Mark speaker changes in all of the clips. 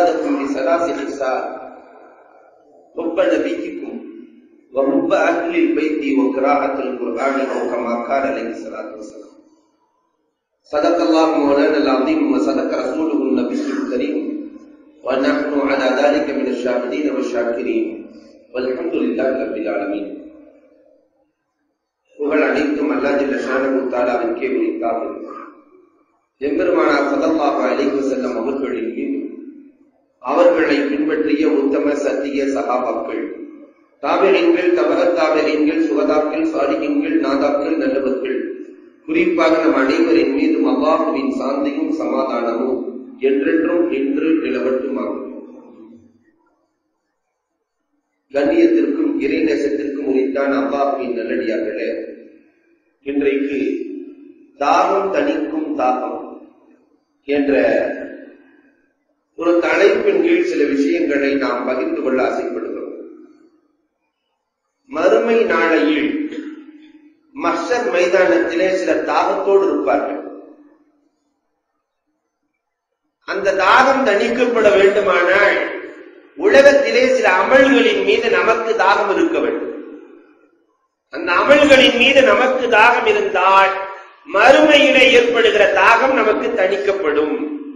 Speaker 1: زادكم بثلاث خصال حب نبيكم وحب أهل البيت وقراءة القرآن أو كما قال عليه الصلاة والسلام صدق الله مولانا العظيم وصدق رسوله النبي الكريم ونحن على ذلك من الشاهدين والشاكرين والحمد لله رب العالمين புகழ் அனைத்தும் அல்லாஜில்ல ஷானபு தாலாவிற்கே உரித்தாகும் எம்பெருமானார் சல்லல்லாஹு அலைஹி வஸல்லம் அவர்களின் மீது அவர்களை பின்பற்றிய உத்தம சத்திய சகாபாக்கள் தாபிரீன்கள் தபக தாபிரீன்கள் சுகதாக்கள் சாலிகின்கள் நாதாக்கள் நல்லவர்கள் குறிப்பாக நம் அனைவரின் மீதும் அல்லாஹுவின் சாந்தியும் சமாதானமும் என்றென்றும் நின்று நிலவட்டுமாகும் கண்ணியத்திற்கும் இறைநேசத்திற்கும் உரித்தான் அல்லாஹுவின் நல்லடியார்களே இன்றைக்கு தாகம் தணிக்கும் தாகம் என்ற ஒரு தலைப்பின் கீழ் சில விஷயங்களை நாம் பகிர்ந்து கொள்ள ஆசைப்படுகிறோம் மறுமை நாளையில் மஷர் மைதானத்திலே சில தாகத்தோடு இருப்பார்கள் அந்த தாகம் தணிக்கப்பட வேண்டுமானால் உலகத்திலே சில அமல்களின் மீது நமக்கு தாகம் இருக்க வேண்டும் அந்த அமல்களின் மீது நமக்கு தாகம் இருந்தால் மறுமையிலே ஏற்படுகிற தாகம் நமக்கு தணிக்கப்படும்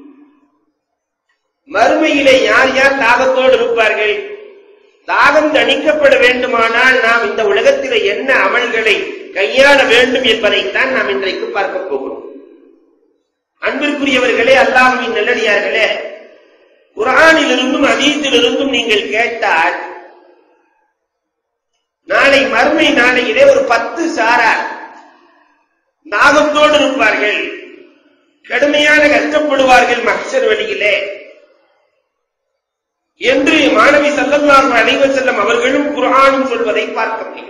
Speaker 1: மறுமையிலே யார் யார் தாகத்தோடு இருப்பார்கள் தாகம் தணிக்கப்பட வேண்டுமானால் நாம் இந்த உலகத்திலே என்ன அமல்களை கையாள வேண்டும் என்பதைத்தான் நாம் இன்றைக்கு பார்க்க போகிறோம் அன்பிற்குரியவர்களே அல்லாஹுவின் நல்லடியார்களே குரானிலிருந்தும் அதீத்திலிருந்தும் நீங்கள் கேட்டால் நாளை மறுமை நாளையிலே ஒரு பத்து சாரார் நாகத்தோடு இருப்பார்கள் கடுமையான கஷ்டப்படுவார்கள் மக்சர் வழியிலே என்று மாணவி சல்லல்லாஹு அலைஹி செல்லம் அவர்களும் குர்ஆனும் சொல்வதை பார்க்க முடியும்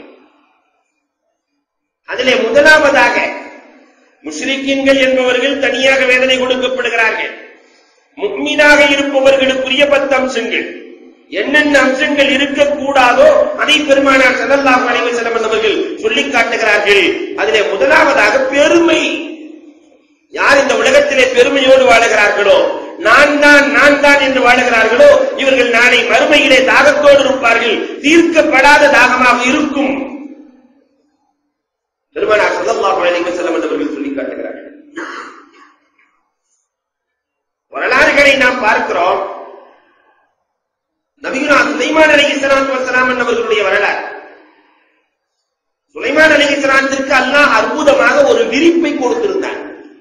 Speaker 1: அதிலே முதலாவதாக முஸ்லிக்கின்கள் என்பவர்கள் தனியாக வேதனை கொடுக்கப்படுகிறார்கள் முக்மீனாக இருப்பவர்களுக்குரிய பத்து அம்சங்கள் என்னென்ன அம்சங்கள் இருக்கக்கூடாதோ அதை பெருமானார் சல்லல்லாஹு அலைஹி வஸல்லம் அவர்கள் சொல்லி காட்டுகிறார்கள் அதிலே முதலாவதாக பெருமை யார் இந்த உலகத்திலே பெருமையோடு வாழுகிறார்களோ நான் தான் நான் தான் என்று வாழுகிறார்களோ இவர்கள் நாளை மறுமையிலே தாகத்தோடு இருப்பார்கள் தீர்க்கப்படாத தாகமாக இருக்கும் பெருமானார் சல்லல்லாஹு அலைஹி வஸல்லம் அவர்கள் சொல்லி காட்டுகிறார்கள் வரலாறுகளை நாம் பார்க்கிறோம் நபிகுனா சுலைமான் அலி இஸ்லாத்து வசலாம் அவர்களுடைய வரலாறு சுலைமான் அலி இஸ்லாத்திற்கு அல்லாஹ் அற்புதமாக ஒரு விரிப்பை கொடுத்திருந்தார்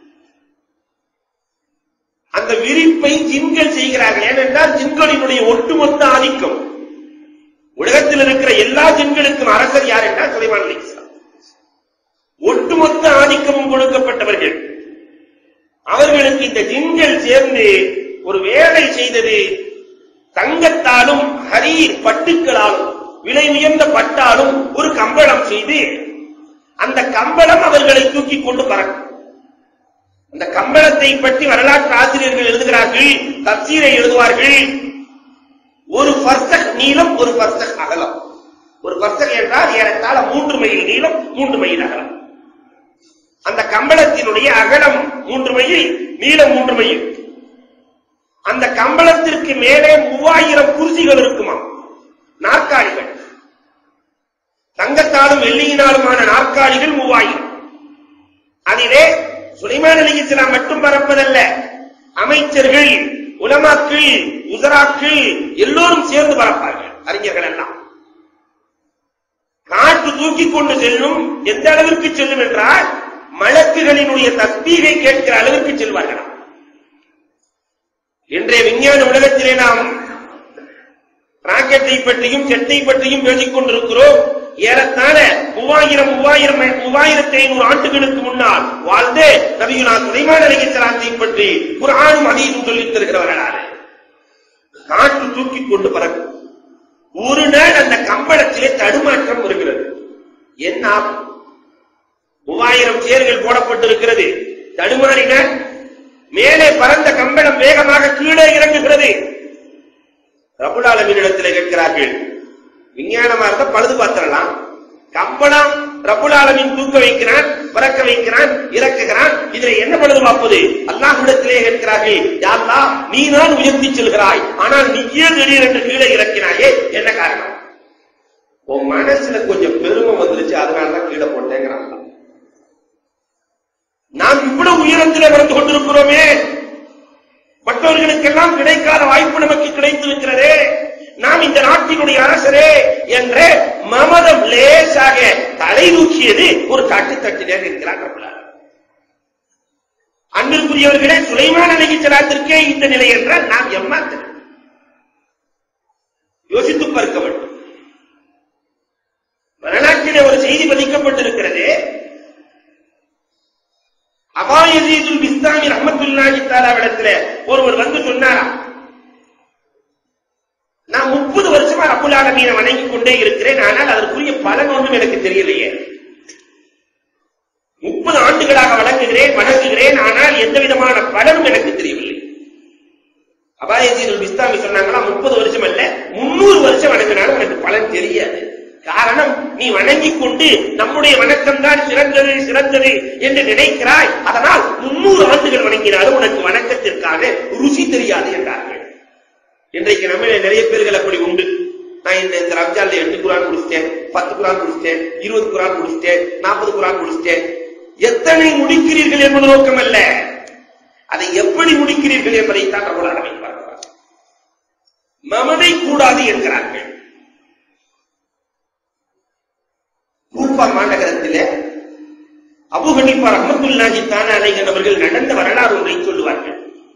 Speaker 1: அந்த விரிப்பை ஜின்கள் செய்கிறார்கள் ஏனென்றால் ஜின்களினுடைய ஒட்டுமொத்த ஆதிக்கம் உலகத்தில் இருக்கிற எல்லா ஜின்களுக்கும் அரசர் யார் என்றால் சுலைமான் அலி இஸ்லாம் ஒட்டுமொத்த ஆதிக்கமும் கொடுக்கப்பட்டவர்கள் அவர்களுக்கு இந்த ஜின்கள் சேர்ந்து ஒரு வேலை செய்தது தங்கத்தாலும் ஹரீர் பட்டுக்களாலும் விலை உயர்ந்த பட்டாலும் ஒரு கம்பளம் செய்து அந்த கம்பளம் அவர்களை தூக்கி கொண்டு பறக்கும் அந்த கம்பளத்தை பற்றி வரலாற்று ஆசிரியர்கள் எழுதுகிறார்கள் தப்சீரை எழுதுவார்கள் ஒரு பர்சக் நீளம் ஒரு பர்சக் அகலம் ஒரு பர்சக் என்றால் ஏறத்தாழ மூன்று மைல் நீளம் மூன்று மைல் அகலம் அந்த கம்பளத்தினுடைய அகலம் மூன்று மைல் நீளம் மூன்று மைல் அந்த கம்பளத்திற்கு மேலே மூவாயிரம் குருசிகள் இருக்குமா நாற்காலிகள் தங்கத்தாலும் வெள்ளியினாலுமான நாற்காலிகள் மூவாயிரம் அதிலே சுலைமான் அலி இஸ்லாம் மட்டும் பறப்பதல்ல அமைச்சர்கள் உலமாக்கள் உசராக்கள் எல்லோரும் சேர்ந்து பறப்பார்கள் அறிஞர்கள் எல்லாம் காற்று தூக்கி கொண்டு செல்லும் எந்த அளவிற்கு செல்லும் என்றால் மலக்குகளினுடைய தஸ்பீகை கேட்கிற அளவிற்கு செல்வார்களாம் இன்றைய விஞ்ஞான உலகத்திலே நாம் ராக்கெட்டை பற்றியும் செட்டை பற்றியும் பேசிக் கொண்டிருக்கிறோம் ஏறத்தாழ மூவாயிரம் மூவாயிரம் மூவாயிரத்தி ஐநூறு ஆண்டுகளுக்கு முன்னால் வாழ்ந்து நபியுனா சுலைமான் அலிகலாத்தை பற்றி குரானும் அதையும் சொல்லித் தருகிறவர்களான காற்று தூக்கி கொண்டு பறக்கும் ஒரு நாள் அந்த கம்பளத்திலே தடுமாற்றம் வருகிறது என்ன ஆகும்? மூவாயிரம் சேர்கள் போடப்பட்டிருக்கிறது தடுமாறினால் மேலே பறந்த கம்பளம் வேகமாக கீழே இறங்குகிறது ரபுலாலமினிடத்திலே கேட்கிறார்கள் விஞ்ஞானமா இருந்தா பழுது பார்த்திடலாம் கம்பளம் ரபுலாலமின் தூக்க வைக்கிறான் பறக்க வைக்கிறான் இறக்குகிறான் இதில் என்ன பழுது பார்ப்பது அல்லாஹ்விடத்திலே கேட்கிறார்கள் யா அல்லாஹ் நீ தான் உயர்த்தி செல்கிறாய் ஆனால் நீயே திடீரென்று கீழே இறக்கினாயே என்ன காரணம் உன் மனசுல கொஞ்சம் பெருமை வந்துருச்சு அதனாலதான் கீழே போட்டேங்கிறான் அல்லாஹ். நாம் இவ்வளவு உயரத்திலே வந்து கொண்டிருக்கிறோமே மற்றவர்களுக்கெல்லாம் கிடைக்காத வாய்ப்பு நமக்கு கிடைத்திருக்கிறதே நாம் இந்த நாட்டினுடைய அரசரே என்ற மமதம் லேசாக தலை தூக்கியது ஒரு காட்டு தட்டிலே இருக்கிறார் நம்மளால் அன்பிற்குரியவர்களே சுலைமான் அலைகிச்சலாத்திற்கே இந்த நிலை என்றால் நாம் எம்மாத்திரம் யோசித்து பார்க்க வேண்டும் வரலாற்றிலே ஒரு செய்தி பதிக்கப்பட்டிருக்கிறது அபாயதீதுல் பிஸ்தாமி ரஹமத்துல்லாஹி தாலாவிடத்துல ஒருவர் வந்து சொன்னாராம் நான் முப்பது வருஷமா ரப்புல் ஆலமீனை வணங்கி கொண்டே இருக்கிறேன் ஆனால் அதற்குரிய பலன் ஒன்றும் எனக்கு தெரியலையே முப்பது ஆண்டுகளாக வணங்குகிறேன் வணங்குகிறேன் ஆனால் எந்த விதமான பலனும் எனக்கு தெரியவில்லை அபாயதீதுல் பிஸ்தாமி சொன்னாங்களா முப்பது வருஷம் அல்ல முன்னூறு வருஷம் வணங்கினாலும் எனக்கு பலன் தெரியாது காரணம் நீ வணங்கிக் கொண்டு நம்முடைய வணக்கம் தான் சிறந்தது சிறந்தது என்று நினைக்கிறாய் அதனால் முன்னூறு ஆண்டுகள் வணங்கினாலும் உனக்கு வணக்கத்திற்கான ருசி தெரியாது என்றார்கள் இன்றைக்கு நம்ம நிறைய பேர்கள் அப்படி உண்டு நான் இந்த இந்த ரம்ஜான்ல எட்டு குரான் குடிச்சிட்டேன் பத்து குரான் குடிச்சிட்டேன் இருபது குரான் குடிச்சிட்டேன் நாற்பது குரான் குடிச்சிட்டேன் எத்தனை முடிக்கிறீர்கள் என்பது நோக்கம் அல்ல அதை எப்படி முடிக்கிறீர்கள் என்பதைத்தான் நம்மள் அளவை பார்க்கிறார் மமதை கூடாது என்கிறார்கள் கூப்பா மாநகரத்திலே அபு ஹனீஃபா ரஹ்மத்துல்லாஹி தஆலா அலைஹி அவர்கள் நடந்த வரலாறு ஒன்றை சொல்லுவார்கள்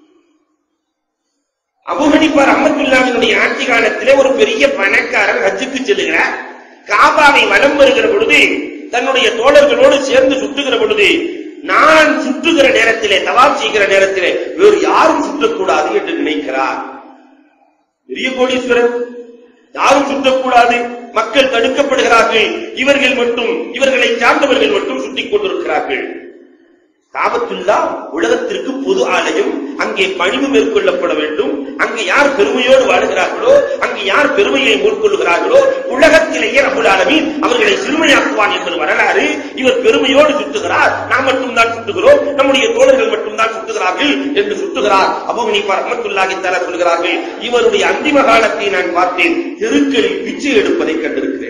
Speaker 1: அபு ஹனீஃபா ரஹ்மத்துல்லாஹினுடைய ஆட்சி காலத்திலே ஒரு பெரிய பணக்காரர் ஹஜ்ஜுக்கு செல்லுகிறார் காபாவை வலம் வருகிற பொழுது தன்னுடைய தோழர்களோடு சேர்ந்து சுற்றுகிற பொழுது நான் சுற்றுகிற நேரத்திலே தவாப் செய்கிற நேரத்திலே வேறு யாரும் சுற்றக்கூடாது என்று நினைக்கிறார் பெரிய கோடீஸ்வரர் யாரும் சுற்றக்கூடாது மக்கள் தடுக்கப்படுகிறார்கள் இவர்கள் மட்டும் இவர்களை சார்ந்தவர்கள் மட்டும் சுட்டிக் கொண்டிருக்கிறார்கள் காபத்துல்லா உலகத்திற்கு பொது ஆலயம் அங்கே பணிவு மேற்கொள்ளப்பட வேண்டும் அங்கு யார் பெருமையோடு வாழுகிறார்களோ அங்கு யார் பெருமையை மேற்கொள்கிறார்களோ உலகத்திலேயே ரபுல் ஆலமீன் அவர்களை சிறுமையாக்குவான் என்பது வரலாறு இவர் பெருமையோடு சுட்டுகிறார் நாம் மட்டும்தான் சுட்டுகிறோம் நம்முடைய தோழர்கள் மட்டும்தான் சுட்டுகிறார்கள் என்று சுட்டுகிறார் அபு ஹனீஃபா ரஹ்மத்துல்லாஹி தஆலா சொல்கிறார்கள் இவருடைய அந்திம காலத்தை நான் பார்த்தேன் தெருக்களில் பிச்சை எடுப்பதை கண்டிருக்கிறேன்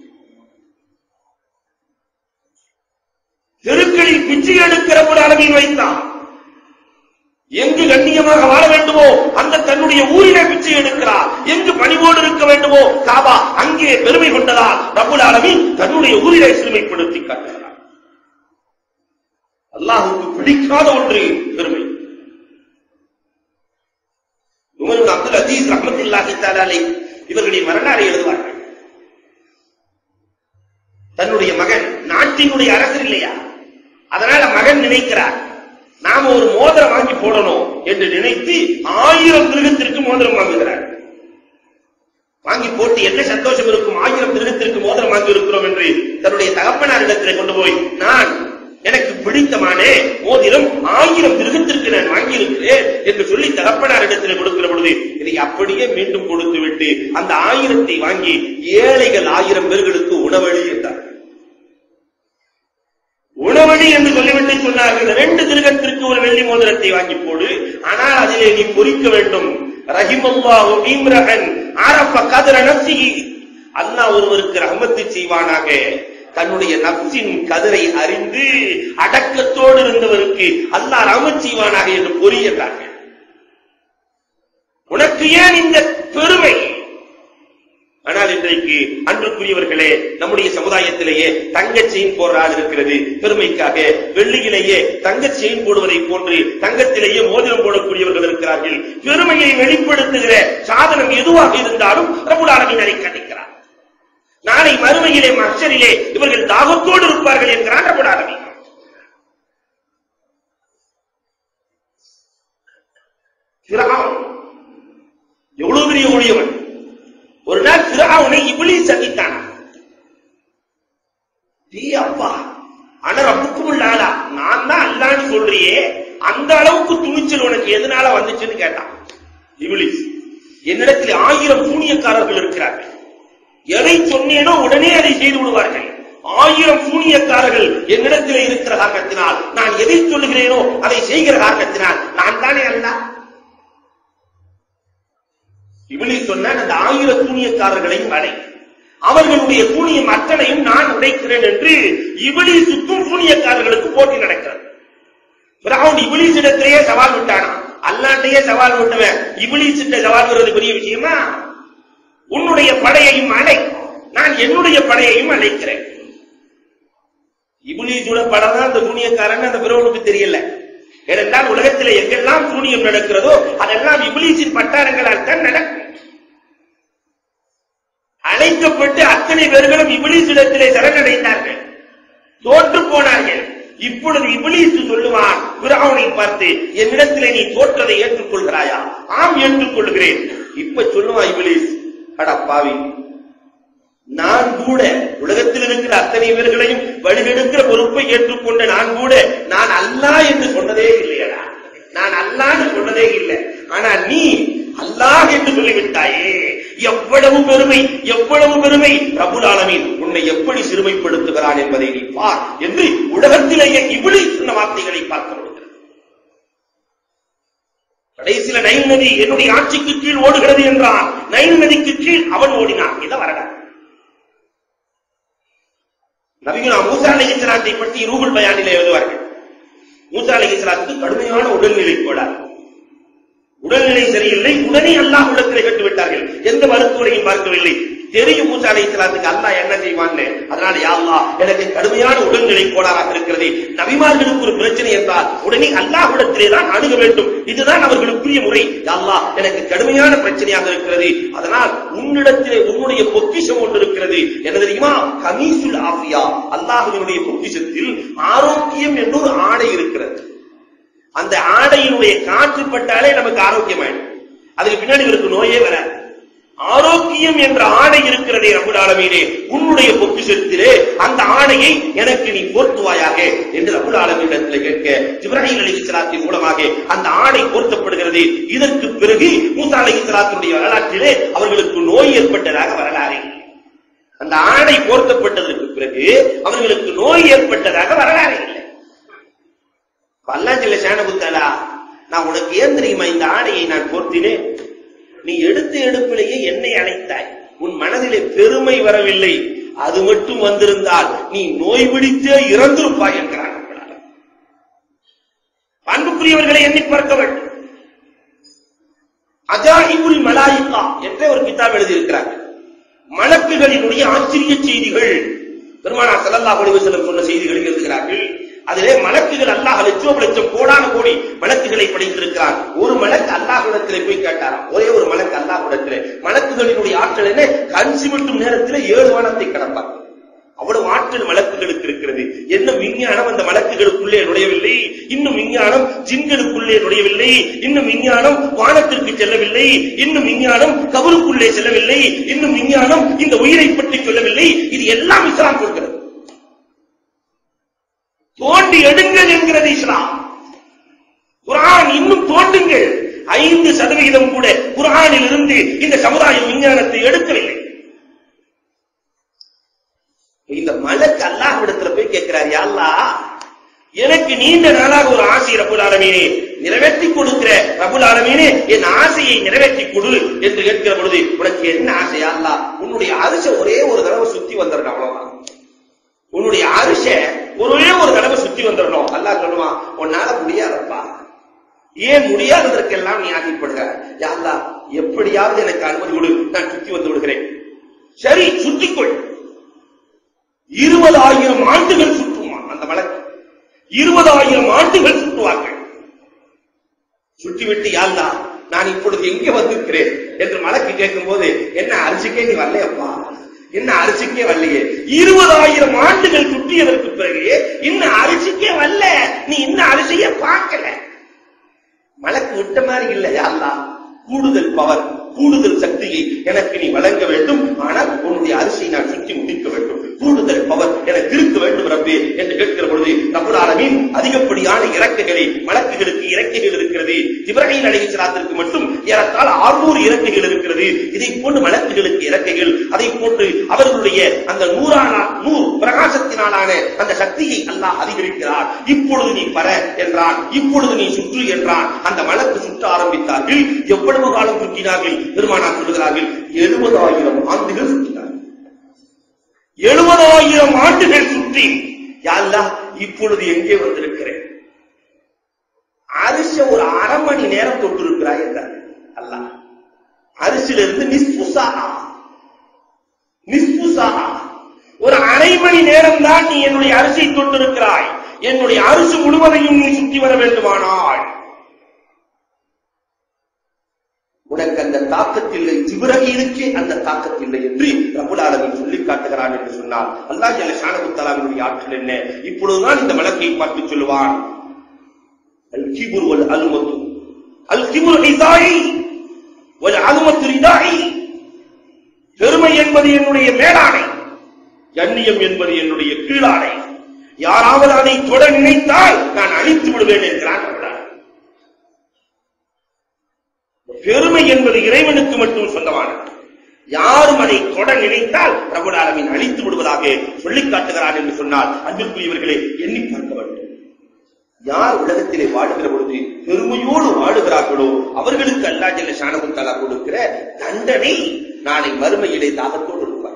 Speaker 1: தெருக்களில் பிச்சை எடுக்கிற ஒரு அளவில் வைத்தான் எங்கு கண்ணியமாக வாழ வேண்டுமோ அந்த தன்னுடைய ஊரிலே பிச்சை எடுக்கிறார் எங்கு பணிவோடு இருக்க வேண்டுமோ காபா அங்கே பெருமை கொண்டதால் ரபுல் ஆலமீன் தன்னுடைய ஊரிலே சிறுமைப்படுத்தி காட்டுகிறார் அல்லாஹுக்கு பிடிக்காத ஒன்று பெருமை உமர் இப்னு அப்துல் அஜீஸ் ரஹ்மத்துல்லாஹி தஆலா அலைஹி இவர்களின் வரலாறை எழுதுவார்கள் தன்னுடைய மகன் நாட்டினுடைய அரசர் இல்லையா அதனால மகன் நினைக்கிறார் நாம ஒரு மோதிரம் வாங்கி போடணும் என்று நினைத்து ஆயிரம் திருகத்திற்கு மோதிரம் வாங்குகிறார் வாங்கி போட்டு என்ன சந்தோஷம் இருக்கும் ஆயிரம் திருகத்திற்கு மோதிரம் வாங்கி இருக்கிறோம் என்று தன்னுடைய தகப்பனாரிடத்திலே கொண்டு போய் நான் எனக்கு பிடித்தமான மோதிரம் ஆயிரம் திருகத்திற்கு நான் வாங்கி இருக்கிறேன் என்று சொல்லி தகப்பனாரிடத்திலே கொடுக்கிற பொழுது இதை அப்படியே மீண்டும் கொடுத்து விட்டு அந்த ஆயிரத்தை வாங்கி ஏழைகள் ஆயிரம் பேர்களுக்கு உணவழி என்றார் உணவழி என்று சொல்லிவிட்டு சொன்னார்கள் ரெண்டு திருகத்திற்கு ஒரு வெள்ளி மோதிரத்தை வாங்கி போடு ஆனால் அதிலே நீ பொறிக்க வேண்டும் ரஹிமல்லாஹு இம்ரஹன் அரஃப கதர நஃப்ஸிஹி அல்லாஹ் ஒருவருக்கு ரஹமத்து செய்வானாக தன்னுடைய நப்சின் கதிரை அறிந்து அடக்கத்தோடு இருந்தவருக்கு அல்லாஹ் ரஹமத் செய்வானாக என்று பொறியிட்டார்கள் உனக்கு ஏன் இந்த பெருமை ஆனால் இன்றைக்கு அன்றுக்குரியவர்களே நம்முடைய சமுதாயத்திலேயே தங்க செயின் போடுற ஆள் இருக்கிறது பெருமைக்காக வெள்ளியிலேயே தங்க செயின் போடுவதை போன்று தங்கத்திலேயே மோதிரம் போடக்கூடியவர்கள் இருக்கிறார்கள் பெருமையை வெளிப்படுத்துகிற சாதனம் எதுவாக இருந்தாலும் பிரபுலாளவின் அதை கண்டிக்கிறார் நாளை மறுமையிலே மச்சரிலே இவர்கள் தாகத்தோடு இருப்பார்கள் என்கிறார் பிரபுலாளவி எவ்வளவு பெரிய ஊழியவன் ஒரு நாள் பிராவுனை இபிலி சந்தித்தான் டீ அப்பா ஆனா ரப்புக்கும் இல்லாதா நான் தான் அல்லான்னு சொல்றியே அந்த அளவுக்கு துணிச்சல் உனக்கு எதனால வந்துச்சுன்னு கேட்டான் இபிலிஸ் என்னிடத்தில் ஆயிரம் சூனியக்காரர்கள் இருக்கிறார்கள் எதை சொன்னேனோ உடனே அதை செய்து விடுவார்கள் ஆயிரம் சூனியக்காரர்கள் என்னிடத்தில் இருக்கிற காரணத்தினால் நான் எதை சொல்லுகிறேனோ அதை செய்கிற காரணத்தினால் நான் தானே அல்ல இவளி சொன்ன அந்த ஆயிரம் சூனியக்காரர்களையும் அடை அவர்களுடைய சூனியம் அத்தனையும் நான் உடைக்கிறேன் என்று இவளி சுத்தும் சூனியக்காரர்களுக்கு போட்டி நடக்கிறது பிறகு இபிலிஸ் இடத்திலேயே சவால் விட்டானா அல்லாட்டையே சவால் விட்டவன் இபிலிசிட்ட சவால் வருவது பெரிய விஷயமா உன்னுடைய படையையும் அடை நான் என்னுடைய படையையும் அழைக்கிறேன் இபிலிசோட படம் தான் அந்த சூனியக்காரன் அந்த பிறவனுக்கு தெரியல ஏனென்றால் உலகத்தில் எங்கெல்லாம் சூனியம் நடக்கிறதோ அதெல்லாம் இபிலிசின் பட்டாரங்களால் தான் நடக்கும் அழைக்கப்பட்டு அத்தனை பேர்களும் இபிலிசிடத்திலே சரணடைந்தார்கள் தோற்று போனார்கள் இப்பொழுது இபிலிஸ் சொல்லுவான் பிராவனை பார்த்து என்னிடத்திலே நீ தோற்றதை ஏற்றுக்கொள்கிறாயா ஆம் ஏற்றுக்கொள்கிறேன் இப்ப சொல்லுவான் இபிலிஸ் அட பாவி நான் கூட உலகத்தில் இருக்கிற அத்தனை பேர்களையும் வழிகெடுக்கிற பொறுப்பை ஏற்றுக்கொண்ட நான் கூட நான் அல்லா என்று சொன்னதே இல்லையடா நான் அல்லான்னு சொன்னதே இல்லை ஆனா நீ அல்லாஹ் என்று சொல்லிவிட்டாயே எவ்வளவு பெருமை எவ்வளவு பெருமை ரபுல் ஆலமீன் உன்னை எப்படி சிறுமைப்படுத்துகிறான் என்பதை நீ பார் என்று உலகத்திலேயே இவ்வளி சொன்ன வார்த்தைகளை பார்க்க முடிகிறது கடைசியில நைல் நதி என்னுடைய ஆட்சிக்கு கீழ் ஓடுகிறது என்றான் நைல் நதிக்கு கீழ் அவன் ஓடினான் இதை வரடா நபிகள் மூசா அலைஹிஸ்ஸலாத்தை பற்றி ரூபுல் பயானிலே எழுதுவார்கள் மூசா அலைஹிஸ்ஸலாத்துக்கு கடுமையான உடல்நிலை கோளாறு உடல்நிலை சரியில்லை உடனே அல்லாஹ் உள்ளத்திலே கட்டு விட்டார்கள் எந்த மருத்துவரையும் பார்க்கவில்லை தெரியும் மூசா அலைஹிஸ்ஸலாத்துக்கு அல்லாஹ் என்ன செய்வான்னு அதனால யா அல்லாஹ் எனக்கு கடுமையான உடல்நிலை கோளாறாக இருக்கிறது நபிமார்களுக்கு ஒரு பிரச்சனை என்றால் உடனே அல்லாஹ்விடத்திலே தான் அணுக வேண்டும் இதுதான் அவர்களுக்குரிய முறை யா அல்லாஹ் எனக்கு கடுமையான பிரச்சனையாக இருக்கிறது அதனால் உன்னிடத்திலே உன்னுடைய பொக்கிஷம் ஒன்று இருக்கிறது என்ன தெரியுமா கமீசுல் ஆஃபியா அல்லாஹ்வினுடைய பொக்கிஷத்தில் ஆரோக்கியம் என்று ஒரு ஆடை இருக்கிறது அந்த ஆடையினுடைய காற்று பட்டாலே நமக்கு ஆரோக்கியமாயிடும் அதுக்கு பின்னாடி இவருக்கு நோயே வராது ஆரோக்கியம் என்ற ஆடை இருக்கிறதே ரபுல் ஆலமீனே உன்னுடைய பொக்கிஷத்திலே அந்த ஆடையை எனக்கு நீ போர்த்துவாயாக என்று ரபுல் ஆலமீனிடத்தில் கேட்க ஜிப்ராஹிம் அலைஹிஸ்ஸலாத்தின் மூலமாக அந்த ஆடை போர்த்தப்படுகிறது இதற்கு பிறகு மூசா அலைஹிஸ்ஸலாத்தினுடைய வரலாற்றிலே அவர்களுக்கு நோய் ஏற்பட்டதாக வரலாறு அந்த ஆடை போர்த்தப்பட்டதற்கு பிறகு அவர்களுக்கு நோய் ஏற்பட்டதாக வரலாறு இல்லை பல்லாஞ்சில சேனபுத்தாலா நான் உனக்கு ஏன் தெரியுமா இந்த ஆடையை நான் போர்த்தினேன் நீ எடுத்த எடுப்பிலேயே என்னை அழைத்தாய் உன் மனதிலே பெருமை வரவில்லை அது மட்டும் வந்திருந்தால் நீ நோய் பிடித்தே இறந்திருப்பாய் என்கிறான் அன்புக்குரியவர்களை எண்ணி பார்க்க வேண்டும் அஜாஹிபுல் மலாயிகா என்ற ஒரு கிதாப் எழுதியிருக்கிறார்கள் மலக்குகளினுடைய ஆச்சரிய செய்திகள் பெருமானா ஸல்லல்லாஹு அலைஹி வஸல்லம் சொன்ன செய்திகளை எழுதுகிறார்கள் அதிலே மலக்குகள் அல்லாஹ் லட்சம் லட்சம் கோடான கோடி மலக்குகளை படைத்திருக்கிறான் ஒரு மலக்கு அல்லாஹ்விடத்திலே போய் கேட்டாராம் ஒரே ஒரு மலக்கு அல்லாஹ்விடத்திலே மலக்குகளினுடைய ஆற்றல் என்ன கண் சிமிட்டும் நேரத்திலே ஏழு வானத்தை கடப்பார் அவ்வளவு ஆற்றல் மலக்குகளுக்கு இருக்கிறது என்ன விஞ்ஞானம் அந்த மலக்குகளுக்குள்ளே நுழையவில்லை இன்னும் விஞ்ஞானம் ஜின்களுக்குள்ளே நுழையவில்லை இன்னும் விஞ்ஞானம் வானத்திற்கு செல்லவில்லை இன்னும் விஞ்ஞானம் கபருக்குள்ளே செல்லவில்லை இன்னும் விஞ்ஞானம் இந்த உயிரை பற்றி சொல்லவில்லை இது எல்லாம் இஸ்லாம் சொல்கிறது தோண்டி எடுங்கள் என்கிறது இஸ்லாம் குரான் இன்னும் தோண்டுங்கள் ஐந்து சதவிகிதம் கூட குரானில் இருந்து இந்த சமுதாயம் விஞ்ஞானத்தை எடுக்கவில்லை இந்த மலக்கு அல்லாஹ்விடத்துல போய் கேட்கிறார் யா அல்லாஹ் எனக்கு நீண்ட நாளாக ஒரு ஆசை ரபுல் ஆலமீனே நிறைவேற்றி கொடுக்கிற ரபுல் ஆலமீனே என் ஆசையை நிறைவேற்றி கொடு என்று கேட்கிற பொழுது உனக்கு என்ன ஆசையா அல்லாஹ் உன்னுடைய அரிச ஒரே ஒரு தடவை சுத்தி வந்துடணும் அவ்வளவுதான் உன்னுடைய அரிச ஒரே ஒரு தடவை சுத்தி வந்துடணும் அல்லாஹ் சொல்லுவான் உன்னால முடியாதப்பா ஏன் முடியாததற்கெல்லாம் நீ ஆகிப்படுக யா அல்லாஹ் எப்படியாவது எனக்கு அனுமதி கொடு நான் சுத்தி வந்து விடுகிறேன் சரி சுத்திக்கொள் இருபதாயிரம் ஆண்டுகள் சுற்றுமா அந்த வழக்கு இருபதாயிரம் ஆண்டுகள் சுற்றுவார்கள் சுற்றிவிட்டு யாழ்லா நான் இப்பொழுது எங்கே வந்திருக்கிறேன் என்று மலக்கு கேட்கும் போது என்ன அரிசிக்கே நீ வரலையப்பா என்ன அரிசிக்கே வரலையே இருபதாயிரம் ஆண்டுகள் சுற்றியதற்கு பிறகு இன்னும் அரிசிக்கே வரல நீ இன்னும் அரிசியே பார்க்கல மலக்கு விட்ட மாதிரி இல்ல யாழ்லா கூடுதல் பவர் கூடுதல் சக்தியை எனக்கு நீ வழங்க வேண்டும் ஆனால் உன்னுடைய அரிசியை நான் சுற்றி முடிக்க வேண்டும் கூடுதல் பவர் எனக்கு இருக்க வேண்டும் ரப்பே என்று கேட்கிற பொழுது ரப்புல் ஆலமீன் அதிகப்படியான இறக்கைகளை மலக்குகளுக்கு இறக்கைகள் இருக்கிறது இப்ராஹிம் அலைஹிஸ்ஸலாத்திற்கு மட்டும் ஏறத்தாழ 600 இறக்கைகள் இருக்கிறது இதை போன்று மலக்குகளுக்கு இறக்கைகள் அதை போன்று அவர்களுடைய அந்த நூறான நூறு பிரகாசத்தினாலான அந்த சக்தியை அல்லாஹ் அதிகரிக்கிறார் இப்பொழுது நீ பர என்றான் இப்பொழுது நீ சுற்று என்றான் அந்த மலக்கு சுற்ற ஆரம்பித்தார்கள் எவ்வளவு காலம் சுற்றினார்கள் பெருமானார் சொல்லுகிறார்கள் எழுபதாயிரம் ஆண்டுகள் சுற்றினார்கள் எழுபதாயிரம் ஆண்டுகள் சுற்றி யா அல்லாஹ் இப்பொழுது எங்கே வந்திருக்கிறேன் அரிச ஒரு அரை மணி நேரம் தொட்டிருக்கிறாய் என்றார் அல்லாஹ் அரிசிலிருந்து நிஸ்புசா நிஸ்புசா ஒரு அரை மணி நேரம் தான் நீ என்னுடைய அரிசியை தொட்டிருக்கிறாய் என்னுடைய அரிசி முழுவதையும் நீ சுற்றி வர வேண்டுமானால் உனக்கு அந்த தாக்கத்தில்லை ஜிப்ரஹீலுக்கே அந்த தாக்கத்தில்லை என்று ரபுல் ஆலமீன் சொல்லி காட்டுகிறான் என்று சொன்னார் அல்லாஹ் ஜல்ல ஷானகுத்தலாவினுடைய ஆற்றல் என்ன இப்பொழுதுதான் இந்த வழக்கை பார்த்து சொல்லுவான் அல் கிபுர் வல் அலுமத்து அல் கிபுர் ரிதாயி வல் அலுமத்து ரிதாயி பெருமை என்பது என்னுடைய மேலாடை கண்ணியம் என்பது என்னுடைய கீழாடை யாராவது அதை தொட நினைத்தால் நான் அழித்து விடுவேன் என்கிறான் ரபுல் ஆலமீன். பெருமை என்பது இறைவனுக்கு மட்டும் சொந்தமானது யாரும் அதை தொட நினைத்தால் பிரபுல் ஆலமீன் அழித்து விடுவதாக சொல்லிக் காட்டுகிறான் என்று சொன்னால் அன்பிற்குரியவர்களே எண்ணி பார்க்க வேண்டும் யார் உலகத்திலே வாழுகிற பொழுது பெருமையோடு வாழுகிறார்களோ அவர்களுக்கு அல்லா ஜல்ல ஷானகுன் தலா கொடுக்கிற தண்டனை நாளை மறுமையிலே தாகத்தோடு இருப்பார்கள்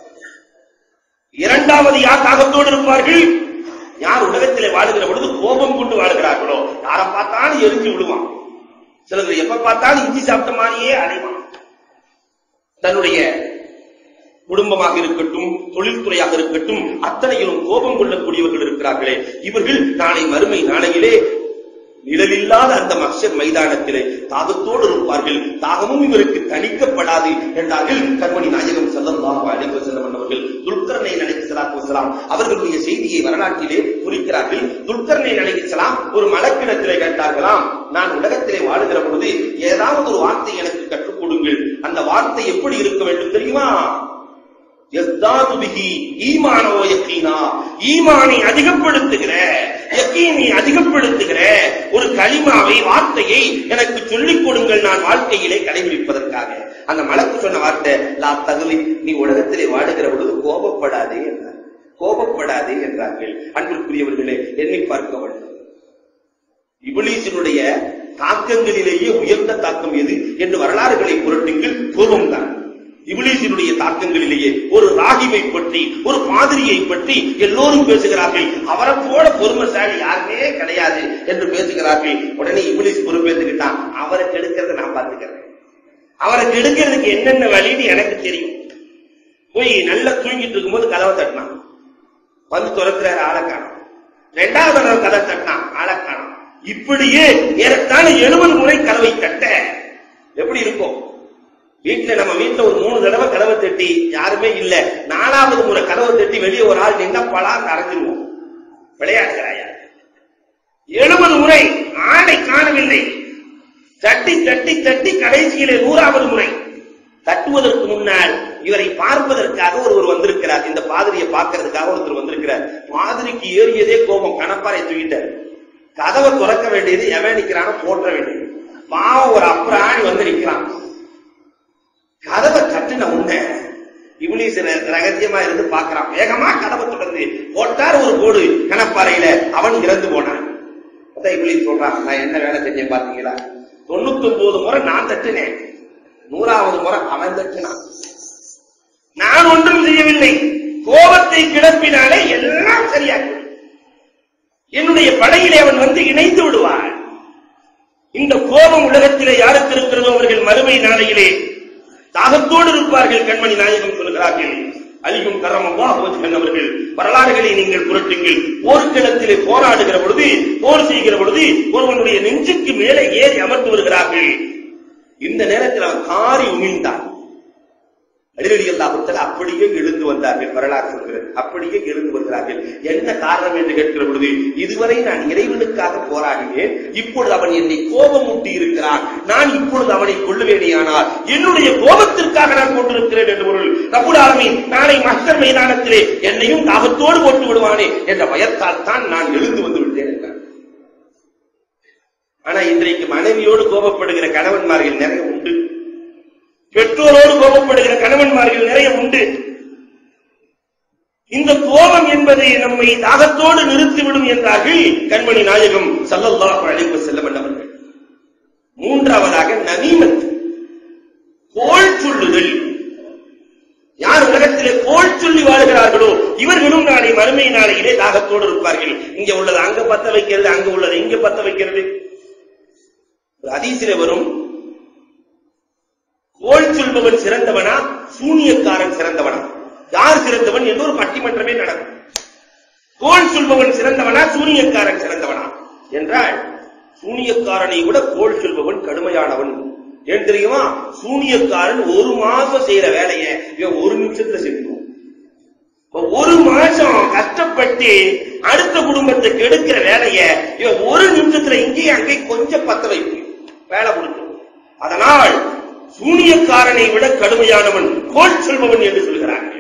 Speaker 1: இரண்டாவது யார் தாகத்தோடு இருப்பார்கள் யார் உலகத்திலே வாழுகிற பொழுது கோபம் கொண்டு வாழுகிறார்களோ யாரை பார்த்தாலும் எரிஞ்சு விடுவான் சிலர் எப்ப பார்த்தாலும் இஞ்சி சாப்பிட்ட மாதிரியே அடைவான் தன்னுடைய குடும்பமாக இருக்கட்டும் தொழில்துறையாக இருக்கட்டும் அத்தனையிலும் கோபம் கொள்ளக்கூடியவர்கள் இருக்கிறார்களே இவர்கள் நாளை மறுமை நாளையிலே நிழலில்லாத அந்த மக்சர் மைதானத்திலே தாகத்தோடு இருப்பார்கள் தாகமும் இவருக்கு தணிக்கப்படாது என்றார்கள் கண்மணி நாயகம் ஸல்லல்லாஹு அலைஹி வஸல்லம் அவர்கள் துல்கர்னை அலைஹிஸ்ஸலாத்து வஸலாம் அவர்களுடைய செய்தியை வரலாற்றிலே குறிக்கிறார்கள் துல்கர்னை அலைஹிஸ்ஸலாம் ஒரு மலக்கிடத்திலே கேட்டார்களாம் நான் உலகத்திலே வாழுகிற பொழுது ஏதாவது ஒரு வார்த்தை எனக்கு கற்றுக் கொடுங்கள் அந்த வார்த்தை எப்படி இருக்க வேண்டும் தெரியுமா யஸ்தாது பிஹி ஈமானோ யக்கீனா ஈமானை அதிகப்படுத்துகிற யக்கீனை அதிகப்படுத்துகிற ஒரு களிமாவை வார்த்தையை எனக்கு சொல்லிக் கொடுங்கள் நான் வாழ்க்கையிலே கடைபிடிப்பதற்காக அந்த மலக்கு சொன்ன வார்த்தை லா தகுதி நீ உலகத்திலே வாடுகிற பொழுது கோபப்படாதே என்றார் கோபப்படாதே என்றார்கள் அன்பிற்குரியவர்களே எண்ணி பார்க்க வேண்டும் இபிலீசினுடைய தாக்கங்களிலேயே உயர்ந்த தாக்கம் எது என்று வரலாறுகளை புரட்டுங்கள் கோபம்தான் இபிலீசினுடைய தாக்கங்களிலேயே ஒரு ராகிவை பற்றி ஒரு பாதிரியை பற்றி எல்லோரும் பேசுகிறார்கள் அவரை போல பொறுமைசாலி யாருமே கிடையாது என்று பேசுகிறார்கள் உடனே இபிலீஸ் பொறுப்பேற்றுக்கிட்டான் அவரை கெடுக்கிறத நான் பார்த்துக்கிறேன் அவரை கெடுக்கிறதுக்கு என்னென்ன வழின்னு எனக்கு தெரியும் போய் நல்லா தூங்கிட்டு இருக்கும்போது கதவை தட்டினான் வந்து துறக்கிறாரு ஆளை காணும் ரெண்டாவது தடவை கதை தட்டினான் ஆளை காணும் இப்படியே ஏறத்தாழ எழுபது முறை கதவை தட்ட எப்படி இருக்கும் வீட்டுல நம்ம வீட்டுல ஒரு மூணு தடவை கதவை தட்டி யாருமே இல்ல நாலாவது முறை கதவை தட்டி வெளியே ஒரு ஆள் நின்னா பலான்னு அரைஞ்சிருவோம் விளையாடுகிறாயா எழுபது முறை ஆளை காணவில்லை தட்டி தட்டி தட்டி கடைசியிலே நூறாவது முறை தட்டுவதற்கு முன்னால் இவரை பார்ப்பதற்காக ஒருவர் வந்திருக்கிறார் இந்த பாதிரியை பார்க்கறதுக்காக ஒருத்தர் வந்திருக்கிறார் பாதிரிக்கு ஏறியதே கோபம் கணப்பாறை தூக்கிட்டார் கதவை துறக்க வேண்டியது எவன் நிக்கிறானோ போற்ற வேண்டியது பாவம் ஒரு அப்புறாணி வந்து நிக்கிறான் கதவை கட்டின உடனே இவனீஸ் ரகசியமா இருந்து பார்க்கறான் வேகமா கதவை தொடர்ந்து போட்டார் ஒரு போடு கணப்பாறையில அவன் இறந்து போனான் அதான் இவளீஸ் சொல்றான் நான் என்ன வேலை செஞ்சேன் பாத்தீங்களா தொண்ணூத்தி ஒன்பது முறை நான் தட்டினேன் நூறாவது முறை அவன் தட்டினான் நான் ஒன்றும் செய்யவில்லை கோபத்தை கிளப்பினாலே எல்லாம் சரியாகும் என்னுடைய படையிலே அவன் வந்து இணைந்து விடுவான் இந்த கோபம் உலகத்திலே யாருக்கு இருக்கிறதோ அவர்கள் மறுமை நாளையிலே தாகத்தோடு இருப்பார்கள் கண்மணி நாயகம் சொல்கிறார்கள் அலிகும் கரமல்லா போஜன் அவர்கள் வரலாறுகளை நீங்கள் புரட்டுங்கள் போர்க்களத்திலே போராடுகிற பொழுது போர் செய்கிற பொழுது ஒருவனுடைய நெஞ்சுக்கு மேலே ஏறி அமர்ந்து வருகிறார்கள் இந்த நேரத்தில் அவன் காரி உமிழ்ந்தான் அலிரடி அல்லாஹுத்தல் அப்படியே எழுந்து வந்தார்கள் வரலாறு சொல்கிறது அப்படியே எழுந்து வருகிறார்கள் என்ன காரணம் என்று கேட்கிற பொழுது இதுவரை நான் இறைவனுக்காக போராடினேன் இப்பொழுது அவன் என்னை கோபம் ஊட்டி இருக்கிறான் நான் இப்பொழுது அவனை கொள்ளுவேனேயானால் என்னுடைய கோபத்திற்காக நான் கொண்டிருக்கிறேன் என்று பொருள் ரபுல் ஆலமீன் நாளை மஸ்தர் மைதானத்திலே என்னையும் தாபத்தோடு போட்டு விடுவானே என்ற பயத்தால் தான் நான் எழுந்து வந்து விட்டேன் என்றார் ஆனா இன்றைக்கு மனைவியோடு கோபப்படுகிற கணவன்மார்கள் நிறைய உண்டு பெற்றோரோடு கோபப்படுகிற கணவன்மார்கள் நிறைய உண்டு இந்த கோபம் என்பது நம்மை தாகத்தோடு நிறுத்திவிடும் என்றார்கள் கண்மணி நாயகம் சல்லல்லாஹு அலைஹி வஸல்லம் அவர்கள் மூன்றாவதாக நமீமத் கோள் சொல்லுதல் யார் உலகத்திலே கோள் சொல்லி வாழுகிறார்களோ இவர்களும் நாளை மறுமை நாளையிலே தாகத்தோடு இருப்பார்கள் இங்க உள்ளது அங்க பத்த வைக்கிறது அங்க உள்ளது இங்க பத்த வைக்கிறது ஒரு அதீசில வரும் கோள் சொல்பவன் சிறந்தவனா சூனியக்காரன் சிறந்தவனா யார் சிறந்தவன் என்று ஒரு பட்டிமன்றமே நடக்கும் கோள் சொல்பவன் சிறந்தவனா சூனியக்காரன் சிறந்தவனா என்றால் சூனியக்காரனை விட கோள் சொல்பவன் கடுமையானவன் ஏன் தெரியுமா சூனியக்காரன் ஒரு மாசம் செய்யற வேலையை இவன் ஒரு நிமிஷத்துல செஞ்சுருவான் இப்ப ஒரு மாசம் கஷ்டப்பட்டு அடுத்த குடும்பத்தை கெடுக்கிற வேலையை இவன் ஒரு நிமிஷத்துல இங்கேயும் அங்கேயும் கொஞ்சம் பத்த வைப்பு வேலை முடிக்கும் அதனால் சூனியக்காரனை விட கடுமையானவன் கோல் சொல்பவன் என்று சொல்கிறார்கள்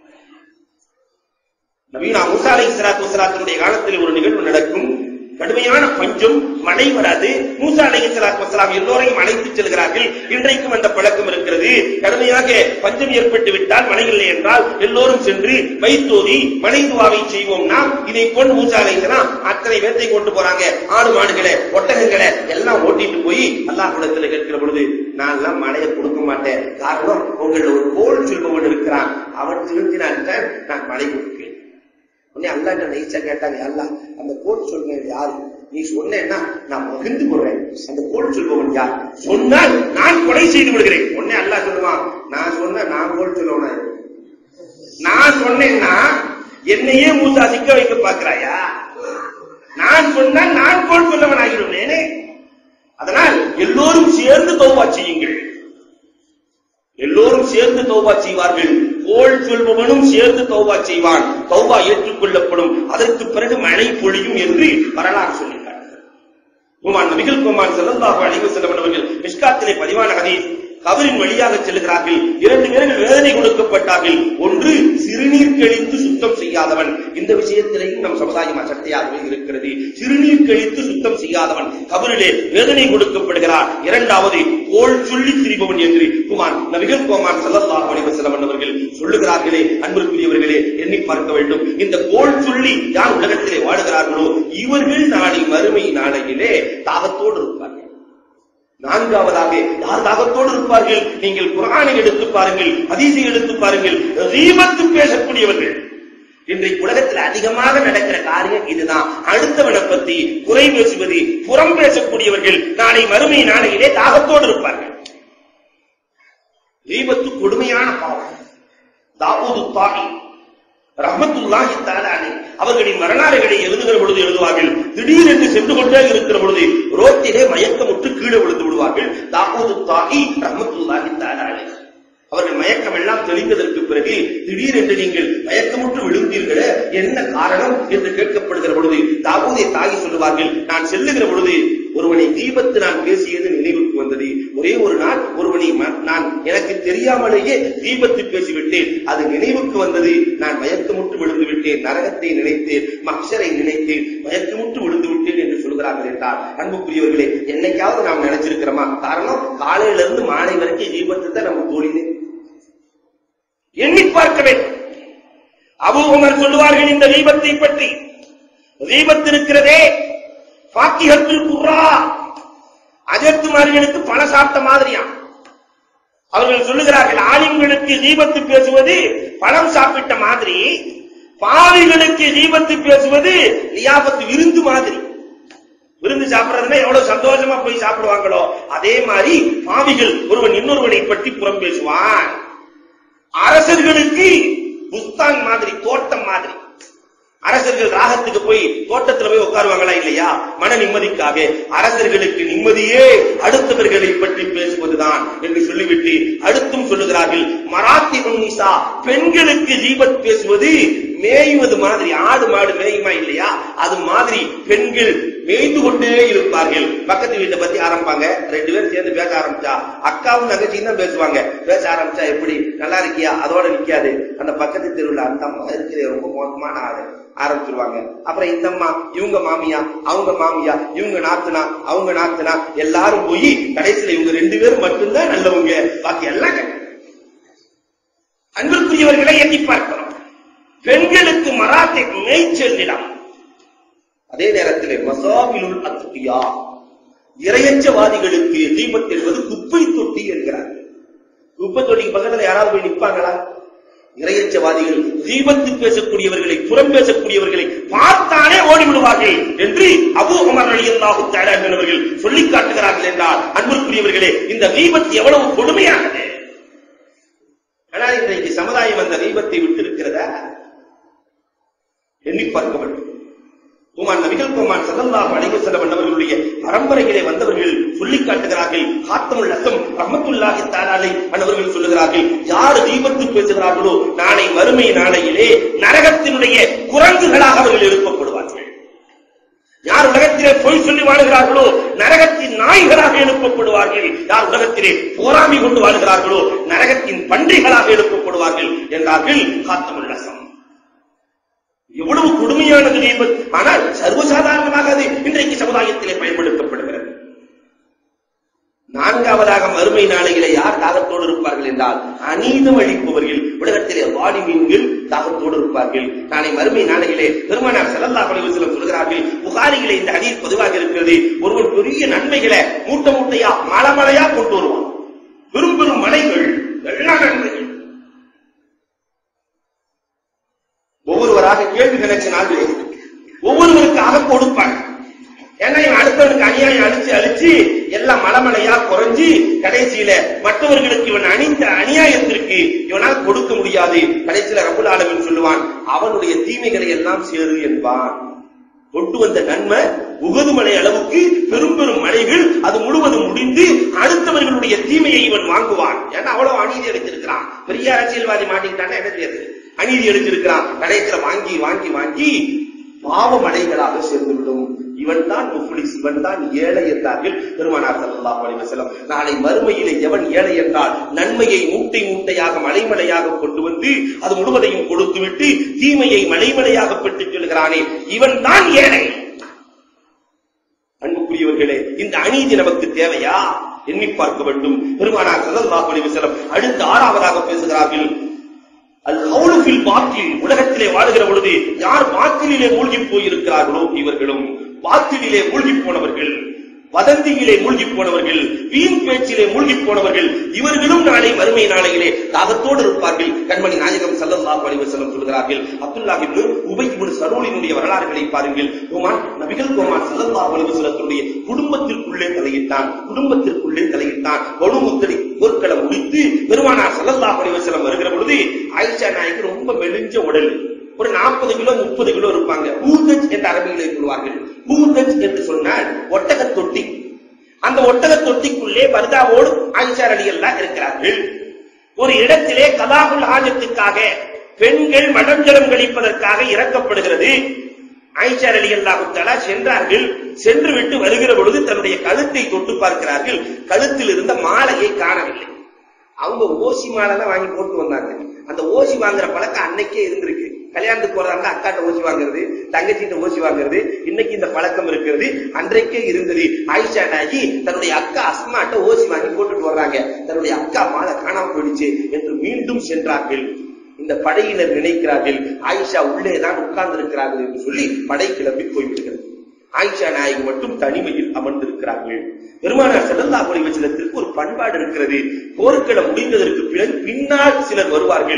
Speaker 1: நவீனா முசா அலை சலாத்து வசலாத்தினுடைய காலத்தில் ஒரு நிகழ்வு நடக்கும் கடுமையான பஞ்சம் மழை வராது மூசா அலை சலாத்து வசலாம் எல்லோரையும் அழைத்து செல்கிறார்கள் இன்றைக்கும் அந்த பழக்கம் இருக்கிறது கடுமையாக பஞ்சம் ஏற்பட்டு விட்டால் மழை இல்லை என்றால் எல்லோரும் சென்று வைத்தோதி மழை துவாவை செய்வோம் நாம் இதை கொண்டு மூசா அலை அத்தனை பேர்த்தை கொண்டு போறாங்க ஆடு மாடுகளை ஒட்டகங்களை எல்லாம் ஓட்டிட்டு போய் அல்லாஹ்விடத்துல கேட்கிற பொழுது நான் எல்லாம் மழையை கொடுக்க மாட்டேன் காரணம் உங்கள ஒரு கோல் சொல்பவன் இருக்கிறான் அவன் திருந்தினான் நான் மழை கொடுப்பேன் உடனே அல்லாட்ட நைச்சா கேட்டாங்க அல்லா அந்த கோல் சொல்பவன் யாரு நீ சொன்னேன்னா நான் மகிழ்ந்து கொள்றேன் அந்த கோல் சொல்பவன் யார் சொன்னால் நான் கொலை செய்து விடுகிறேன் உடனே அல்லா சொல்லுவான் நான் சொன்ன நான் கோல் சொல்லுவன நான் சொன்னேன்னா என்னையே மூசா சிக்க வைக்க பாக்குறாயா நான் சொன்னால் நான் கோல் சொல்லவன் ஆகிடுவேனே அதனால் எல்லோரும் சேர்ந்து தௌபா செய்யுங்கள் எல்லோரும் சேர்ந்து தௌபா செய்வார்கள் கோல் சொல்பவனும் சேர்ந்து தௌபா செய்வான் தௌபா ஏற்றுக்கொள்ளப்படும் அதற்கு பிறகு மழை பொழியும் என்று வரலாறு சொல்லியிருக்கார்கள் குமான் நபிகள் குமான் செல்லந்தாக அழிவு செல்லப்பட்டவர்கள் மிஷ்காத்திலே பதிவான ஹதீஸ் கபரின் வழியாக செல்கிறார்கள் இரண்டு பேர்கள் வேதனை கொடுக்கப்பட்டார்கள் ஒன்று சிறுநீர் கழித்து சுத்தம் செய்யாதவன் இந்த விஷயத்திலேயும் நம் சமுதாயம் அசட்டையாகவே இருக்கிறது சிறுநீர் கழித்து சுத்தம் செய்யாதவன் கபரிலே வேதனை கொடுக்கப்படுகிறார் இரண்டாவது கோல் சொல்லி திரிபவன் என்று குமார் நபிகள் குமார் சல்லல்லாஹு அலைஹி வஸல்லம் அவர்கள் சொல்லுகிறார்களே அன்பிற்குரியவர்களே எண்ணி பார்க்க வேண்டும் இந்த கோல் சொல்லி யார் உலகத்திலே வாழுகிறார்களோ இவர்கள் நாளை மறுமை நாளையிலே தாகத்தோடு இருப்பார்கள் நான்காவதாக யார் தாகத்தோடு இருப்பார்கள் நீங்கள் குரானை எடுத்து பாருங்கள் ஹதீஸை எடுத்து பாருங்கள் ரீபத்து பேசக்கூடியவர்கள் இன்றைக்கு உலகத்தில் அதிகமாக நடக்கிற காரியம் இதுதான் அடுத்தவனை பத்தி குறை பேசுவது புறம் பேசக்கூடியவர்கள் நாளை மறுமை நாளையிலே தாகத்தோடு இருப்பார்கள் ரீபத்து கொடுமையான பாவம் தாவூது தாகி ரஹமத்துல்லாஹி தஆலானே அவர்களின் வரலாறுகளை எழுதுகிற பொழுது எழுதுவார்கள் திடீரென்று சென்று கொண்டே இருக்கிற பொழுது ரோட்டிலே மயக்கமுற்று கீழே விழுந்து விடுவார்கள் தாவூது தாகி ரஹமத்துல்லாஹி தஆலானே அவர்கள் மயக்கம் எல்லாம் தெளிந்ததற்கு பிறகு திடீரென்று நீங்கள் மயக்கமுற்று விழுந்தீர்களே என்ன காரணம் என்று கேட்கப்படுகிற பொழுது தாவூதை தாகி சொல்லுவார்கள் நான் செல்லுகிற பொழுது ஒருவனை தீபத்து நான் பேசியது நினைவுக்கு வந்தது ஒரே ஒரு நாள் ஒருவனை ம- நான் எனக்கு தெரியாமலேயே தீபத்து பேசிவிட்டேன் அது நினைவுக்கு வந்தது நான் மயக்கமுற்று விழுந்து விட்டேன் நரகத்தை நினைத்தேன் மக்ஷரை நினைத்தேன் மயக்கமுற்று விழுந்து விட்டேன் என்று சொல்கிறார்கள் என்றார் அன்புக்குரியவர்களே என்னைக்காவது நாம் நினைச்சிருக்கிறோமா காரணம் காலையில இருந்து மாலை வரைக்கும் தீபத்தை தான் நம்ம தோழினே எண்ணி பார்க்க வேண்டும் அபூ உமர் சொல்லுவார்கள் இந்த தீபத்தை பற்றி தீபத்து இருக்கிறதே பாக்கியத்தில் குர்ரா அஜத்துமார்களுக்கு பண சாப்பிட்ட மாதிரியா அவர்கள் சொல்லுகிறார்கள் ஆலிம்களுக்கு தீபத்து பேசுவது பணம் சாப்பிட்ட மாதிரி பாவிகளுக்கு தீபத்து பேசுவது லியாபத்து விருந்து மாதிரி விருந்து சாப்பிடுறதுன்னா எவ்வளவு சந்தோஷமா போய் சாப்பிடுவாங்களோ அதே மாதிரி பாவிகள் ஒருவன் இன்னொருவனை பற்றி புறம் பேசுவான் அரசர்களுக்கு புஸ்தான் மாதிரி தோட்டம் மாதிரி அரசர்கள் ராகத்துக்கு போய் தோட்டத்துல போய் உட்காருவாங்களா இல்லையா மன நிம்மதிக்காக அரசர்களுக்கு நிம்மதியே அடுத்தவர்களை பற்றி பேசுவதுதான் என்று சொல்லிவிட்டு அடுத்தும் சொல்லுகிறார்கள் மராத்தி உன்னிசா பெண்களுக்கு ஜீபத் பேசுவது மேய்வது மாதிரி ஆடு மாடு மேயுமா இல்லையா அது மாதிரி பெண்கள் மேய்ந்து கொண்டே இருப்பார்கள் பக்கத்து வீட்டை பத்தி ஆரம்பிப்பாங்க ரெண்டு பேரும் சேர்ந்து பேச ஆரம்பிச்சா அக்காவும் தங்கச்சியும் தான் பேசுவாங்க பேச ஆரம்பிச்சா எப்படி நல்லா இருக்கியா அதோட நிக்காது அந்த பக்கத்து தெருவுல அந்த அம்மா இருக்கிற ரொம்ப மோசமான ஆளு ஆரம்பிச்சிருவாங்க அப்புறம் இந்த அம்மா இவங்க மாமியா அவங்க மாமியா இவங்க நாத்துனா அவங்க நாத்துனா எல்லாரும் போய் கடைசியில இவங்க ரெண்டு பேரும் மட்டும்தான் நல்லவங்க பாக்கி எல்லாம் கெட்டவங்க. அன்பிற்குரியவர்களை எண்ணி பார்க்கிறோம் பெண்களுக்கு மராத்தை மேய்ச்சல் நிலம் அதே நேரத்தில் மசாபிலுல் அத்துபியா இரையச்சவாதிகளுக்கு தீபத் என்பது குப்பை தொட்டி என்கிறார் குப்பை தொட்டிக்கு பக்கத்துல யாராவது போய் நிப்பாங்களா இரையச்சவாதிகள் தீபத்து பேசக்கூடியவர்களை புறம் பேசக்கூடியவர்களை பார்த்தாலே ஓடி விடுவார்கள் என்று அபூ உமர் ரலியல்லாஹு தஆலா என்பவர்கள் சொல்லி காட்டுகிறார்கள் என்றால் அன்பிற்குரியவர்களே இந்த தீபத்து எவ்வளவு கொடுமையானது ஆனால் இன்றைக்கு சமுதாயம் அந்த தீபத்தை விட்டு இருக்கிறதா எண்ணி பார்க்க வேண்டும் குமான் நபிகள் குமான் சல்லல்லாஹு அலைஹி வஸல்லம் அவர்களுடைய பரம்பரையிலே வந்தவர்கள் சொல்லி காட்டுகிறார்கள் ஹாத்தமுல் லசம் ரஹ்மத்துல்லாஹி தஆலாலை அன்னவர்கள் சொல்லுகிறார்கள் யார் தீபத்து பேசுகிறார்களோ நாளை மறுமை நாளையிலே நரகத்தினுடைய குரங்குகளாக அவர்கள் எழுப்பப்படுவார்கள் யார் உலகத்திலே பொய் சொல்லி வாழுகிறார்களோ நரகத்தின் நாய்களாக எழுப்பப்படுவார்கள் யார் உலகத்திலே போராமை கொண்டு வாழுகிறார்களோ நரகத்தின் பண்டைகளாக எழுப்பப்படுவார்கள் என்றார்கள் ஹாத்தமுல் லசம் எவ்வளவு கொடுமையானது தீபத் ஆனால் சர்வசாதாரணமாக அது இன்றைக்கு சமுதாயத்திலே பயன்படுத்தப்படுகிறது நான்காவதாக மறுமை நாளையிலே யார் தாகத்தோடு இருப்பார்கள் என்றால் அநீதம் அளிப்பவர்கள் உலகத்திலே வாலிமீன்கள் தாகத்தோடு இருப்பார்கள் நாளை மறுமை நாளையிலே பெருமானார் ஸல்லல்லாஹு அலைஹி வஸல்லம் சொல்கிறார்கள் புகாரிகளே இந்த ஹதீஸ் பொதுவாக இருக்கிறது ஒருவன் பெரிய நன்மைகளை மூட்டை மூட்டையா மலமலையா கொண்டு வருவான் பெரும் பெரும் மலைகள் எல்லா நன்மைகள் ஒவ்வொருவராக கேள்வி கணக்கினால் ஒவ்வொருவருக்காக கொடுப்பாங்க ஏன்னா இவன் அடுத்தவனுக்கு அநியாயம் அழிச்சு அழிச்சு எல்லாம் மலமலையா குறைஞ்சு கடைசியில மற்றவர்களுக்கு இவன் அணிந்த அநியாயத்திற்கு இவனால் கொடுக்க முடியாது கடைசியில ரபுல் ஆலமின் சொல்லுவான் அவனுடைய தீமைகளை எல்லாம் சேரு என்பான் கொண்டு வந்த நன்மை உகதுமலை அளவுக்கு பெரும் பெரும் மலைகள் அது முழுவதும் முடிந்து அடுத்தவர்களுடைய தீமையை இவன் வாங்குவான் ஏன்னா அவ்வளவு அநீதி அளித்திருக்கிறான் பெரிய அரசியல்வாதி மாட்டிக்கிட்டான்னா என்ன தெரியாது அநீதி அளித்திருக்கிறான் கடைசியில வாங்கி வாங்கி வாங்கி பாவ மலைகளாக சேர்ந்துவிடும் இவன் தான் முஃப்லிஸ் இவன் தான் ஏழை என்றார்கள் பெருமானார் ஸல்லல்லாஹு அலைஹி வஸல்லம் நாளை மறுமையிலே எவன் ஏழை என்றால் நன்மையை மூட்டை மூட்டையாக மலைமலையாக கொண்டு வந்து அது முழுவதையும் கொடுத்துவிட்டு தீமையை மலைமலையாக பெற்றுச் சொல்கிறானே இவன் தான் ஏழை அன்புக்குரியவர்களே இந்த அநீதி நமக்கு தேவையா எண்ணி பார்க்க வேண்டும் பெருமானார் ஸல்லல்லாஹு அலைஹி வஸல்லம் அடுத்து ஆறாவதாக பேசுகிறார்கள் அல் கவுலு ஃபில் பாத்தில் உலகத்திலே வாழுகிற பொழுது யார் பாத்திலே மூழ்கி போயிருக்கிறார்களோ இவர்களும் பாத்திலே மூழ்கி போனவர்கள் வதந்தியிலே மூழ்கி போனவர்கள் வீண் பேச்சிலே மூழ்கி போனவர்கள் இவர்களும் நாளை மறுமை நாளையிலே தாகத்தோடு இருப்பார்கள் கண்மணி நாயகம் ஸல்லல்லாஹு அலைஹி வஸல்லம் சொல்கிறார்கள் அப்துல்லாஹ் இப்னு உபை இப்னு சலூலினுடைய வரலாறுகளை பாருங்கள் கோமான் நபிகள் கோமான் ஸல்லல்லாஹு அலைஹி வஸல்லத்துடைய குடும்பத்திற்குள்ளே தலையிட்டான் குடும்பத்திற்குள்ளே தலையிட்டான் பனு முத்தலி போர்க்களம் முடித்து பெருமானார் ஸல்லல்லாஹு அலைஹி வஸல்லம் வருகிற பொழுது ஆயிஷா நாயகி ரொம்ப மெலிஞ்ச உடல் ஒரு நாற்பது கிலோ முப்பது கிலோ இருப்பாங்க பூதஜ் என்று அரபிகளை சொல்வார்கள் பூதஜ் என்று சொன்னால் ஒட்டக தொட்டி அந்த ஒட்டக தொட்டிக்குள்ளே பர்தாவோடு ஆயிஷா அலியெல்லாம் இருக்கிறார்கள் ஒரு இடத்திலே கலாகுல் ஆஜத்துக்காக பெண்கள் மடஞ்சலம் கழிப்பதற்காக இறக்கப்படுகிறது ஆயிஷா அலி அல்லாஹுத்தாலா சென்றார்கள் சென்று விட்டு வருகிற பொழுது தன்னுடைய கழுத்தை தொட்டு பார்க்கிறார்கள் கழுத்தில் இருந்த மாலையை காணவில்லை அவங்க ஓசி மாலை தான் வாங்கி போட்டு வந்தாங்க அந்த ஓசி வாங்குற பழக்கம் அன்னைக்கே இருந்திருக்கு கல்யாணத்துக்கு போறாங்க அக்காட்ட ஓசி வாங்குறது தங்கச்சிட்ட ஓசி வாங்குறது இன்னைக்கு இந்த பழக்கம் இருக்கிறது அன்றைக்கே இருந்தது ஆயிஷா நாயகி தன்னுடைய அக்கா அஸ்மாட்ட ஓசி வாங்கி போட்டுட்டு வர்றாங்க தன்னுடைய அக்கா மாலை காணாம போயிடுச்சு என்று மீண்டும் சென்றார்கள் இந்த படையினர் நினைக்கிறார்கள் ஆயிஷா உள்ளே தான் உட்கார்ந்து இருக்கிறார்கள் என்று சொல்லி படை கிளம்பி போய்விடுகிறது ஆயிஷா நாயகி மட்டும் தனிமையில் அமர்ந்திருக்கிறார்கள் பெருமானார் ஸல்லல்லாஹு அலைஹி வஸல்லத்திற்கு ஒரு பண்பாடு இருக்கிறது போர்க்களம் முடிந்ததற்கு பிறகு பின்னால் சிலர் வருவார்கள்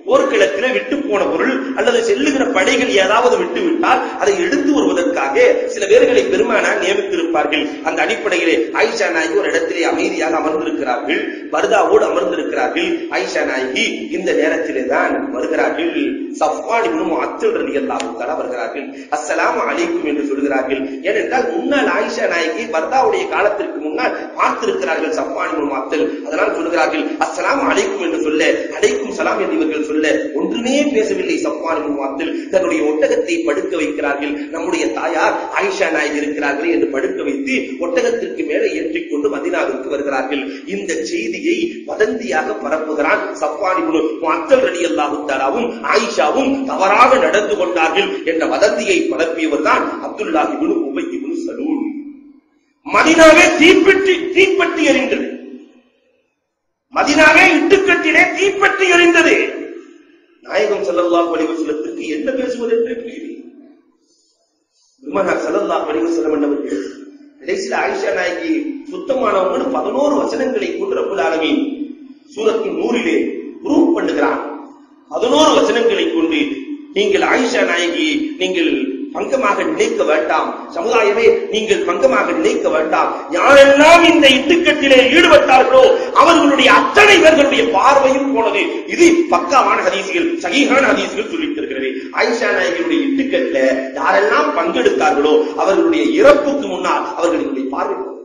Speaker 1: போர்க்களத்திலே விட்டு போன பொருள் அல்லது செல்லுகிற படைகள் ஏதாவது விட்டு விட்டால் அதை எடுத்து வருவதற்காக சில பேர்களை பெருமானார் நியமித்திருப்பார்கள் அந்த அடிப்படையிலே ஆயிஷா நாயகி ஒரு இடத்திலே அமைதியாக அமர்ந்திருக்கிறார்கள் பர்தாவோடு அமர்ந்திருக்கிறார்கள் ஆயிஷா நாயகி இந்த நேரத்திலே தான் வருகிறார்கள் சஃப்வான் இன்னும் அத்தல் ரலி அல்லாஹு வருகிறார்கள் அஸ்ஸலாமு அலைக்கும் என்று சொல்கிறார்கள் ஏனென்றால் முன்னால் ஆயிஷா நாயகி பர்தாவுடைய காலத்திற்கு முன்னால் பார்த்திருக்கிறார்கள் சஃப்வான் இன்னும் அத்தல் அதனால் சொல்கிறார்கள் அஸ்ஸலாமு அலைக்கும் என்று சொல்ல அலைக்கும் சலாம் என்று இவர்கள் சொல்ல ஒன்றுமே பேசவில்லை சஃப்வான் இன்னும் அத்தல் தன்னுடைய ஒட்டகத்தை படுக்க வைக்கிறார்கள் நம்முடைய தாயார் ஆயிஷா நாயகி இருக்கிறார்கள் என்று படுக்க வைத்து ஒட்டகத்திற்கு மேலே ஏற்றிக்கொண்டு மதினாவிற்கு வருகிறார்கள் இந்த செய்தியை வதந்தியாக பரப்புகிறான் சஃப்வான் இப்னு முஅத்தல் ரலியல்லாஹு தஆலாவும் ஆயிஷாவும் தவறாக நடந்து கொண்டார்கள் என்ற வதந்தியை பரப்பியவர் தான் அப்துல்லாஹ் இப்னு உபை இப்னு சலூல் மதினாவே தீப்பற்றி தீப்பற்றி எரிந்தது மதினாவே இட்டுக்கட்டிலே தீப்பற்றி எரிந்தது நாயகம் ஸல்லல்லாஹு அலைஹி வஸல்லத்திற்கு என்ன பேசுவது என்றே புரியவில்லை பெருமானார் ஸல்லல்லாஹு அலைஹி வஸல்லம் என்னவர்கள் கடைசியில் ஆயிஷா நாயகி சுத்தமானவங்க பதினோரு வசனங்களை கொண்டு ரப்புல் ஆலமீன் சூரத்தின் நூறிலே குரூப் பண்ணுகிறான் பதினோரு வசனங்களை கொண்டு நீங்கள் ஆயிஷா நாயகி நீங்கள் பங்கமாக நினைக்க வேண்டாம் சமுதாயமே நீங்கள் பங்கமாக நினைக்க வேண்டாம் யாரெல்லாம் இந்த இட்டுக்கட்டிலே ஈடுபட்டார்களோ அவர்களுடைய அத்தனை பேர்களுடைய பார்வையும் போனது இது பக்காவான ஹதீசுகள் சகிஹான ஹதீசுகள் சொல்லித் தருகிறது ஆயிஷா நாயகியுடைய இட்டுக்கட்டில யாரெல்லாம் பங்கெடுத்தார்களோ அவர்களுடைய இறப்புக்கு முன்னால் அவர்களுடைய பார்வை போனது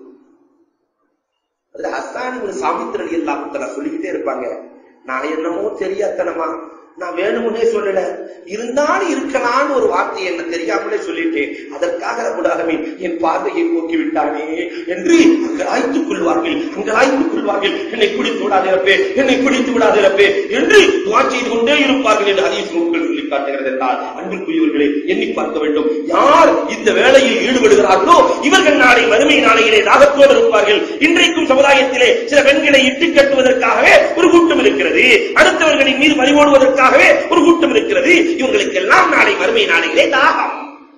Speaker 1: அதுல ஹஸ்தான் சாமித்திரன் எல்லாம் சொல்லிக்கிட்டே இருப்பாங்க நான் என்னமோ தெரியாதனமா நான் வேணும்னே சொல்லல இருந்தாலும் இருக்கலாம்னு ஒரு வார்த்தை என்ன தெரியாமலே சொல்லிட்டேன் அதற்காக ரபுலாகவே என் பார்வையை போக்கி விட்டானே என்று அங்கலாய்த்துக் கொள்வார்கள் அங்கலாய்த்துக் கொள்வார்கள் என்னை பிடித்து விடாதிருப்பே என்னை பிடித்து விடாதிருப்பே என்று துவா செய்து கொண்டே இருப்பார்கள் என்று ஹதீஸ் நூல்கள் சொல்லி காட்டுகிறது என்றால் அன்பிற்குரியவர்களை எண்ணி பார்க்க வேண்டும் யார் இந்த வேலையில் ஈடுபடுகிறார்களோ இவர்கள் நாளை வறுமை நாளையிலே தாகத்தோடு இருப்பார்கள் இன்றைக்கும் சமுதாயத்திலே சில பெண்களை இட்டு கட்டுவதற்காகவே ஒரு கூட்டம் இருக்கிறது அடுத்தவர்களின் மீது பறிவோடுவதற்காகவே ஒரு கூட்டம் இருக்கிறது இவங்களுக்கெல்லாம் நாளை வறுமை நாளையிலே தாகம்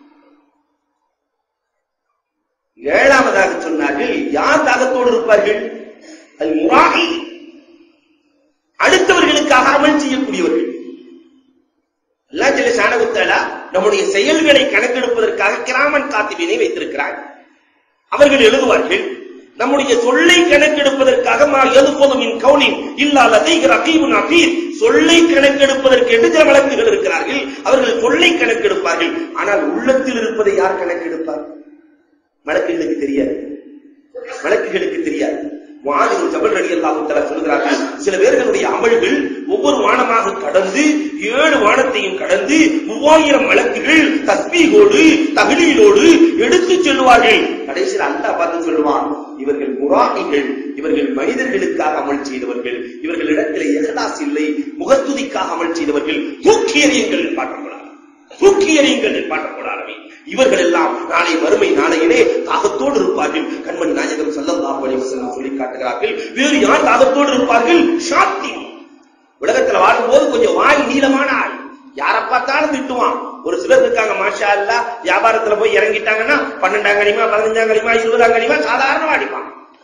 Speaker 1: ஏழாவதாக சொன்னார்கள் யார் தாகத்தோடு இருப்பார்கள் அது முராகி அடுத்தவர்களுக்காக அமல் செய்யக்கூடியவர்கள் அல்லாஹ் ஜல்ல ஷானகுத்தாலா நம்முடைய செயல்களை கணக்கெடுப்பதற்காக கிராமன் காத்திபினை வைத்திருக்கிறார் அவர்கள் எழுதுவார்கள் நம்முடைய சொல்லை கணக்கெடுப்பதற்காக மா எதுபோதும் கவுனின் இல்லா லதைகிற அகீபுன் அகீர் சொல்லை கணக்கெடுப்பதற்கு என்று சில வழக்குகள் இருக்கிறார்கள் அவர்கள் சொல்லை கணக்கெடுப்பார்கள் ஆனால் உள்ளத்தில் இருப்பதை யார் கணக்கெடுப்பார் வழக்குகளுக்கு தெரியாது வழக்குகளுக்கு தெரியாது வானில் ஜபல் ரடி அல்லாஹு தஆலா சொல்கிறார்கள் சில பேர்களுடைய அமல்கள் ஒவ்வொரு வானமாக கடந்து ஏழு வானத்தையும் கடந்து மூவாயிரம் வழக்குகள் தஸ்பீகோடு தகுதியிலோடு எடுத்து செல்வார்கள் கடைசியில் அல்லாஹ் பார்த்து சொல்லுவான் இவர்கள் முராகிகள் இவர்கள் மனிதர்களுக்காக அமல் செய்தவர்கள் இவர்களிடத்தில் எகலாஸ் இல்லை முகத்துதிக்காக அமல் செய்தவர்கள் தூக்கி எறியுங்கள் பாட்டப்படாது தூக்கி எறியுங்கள் பாட்டப்படாதவை இவர்கள் எல்லாம் நாளை வறுமை நாளையிலே தாகத்தோடு இருப்பார்கள் கண்மணி நாயகம் ஸல்லல்லாஹு அலைஹி வஸல்லம் சொல்லி காட்டுகிறார்கள் வேறு யார் தாகத்தோடு இருப்பார்கள் ஷாத்தி உலகத்துல வாழும்போது கொஞ்சம் வாய் நீளமான ஆள் யார பார்த்தாலும் திட்டுவான் ஒரு சிலர் இருக்காங்க மாஷா அல்லா வியாபாரத்துல போய் இறங்கிட்டாங்கன்னா பன்னெண்டாம் கனிமா பதினஞ்சாம் கனிமா இருபதாம் கனிமா சாதாரணமா அடிப்பான்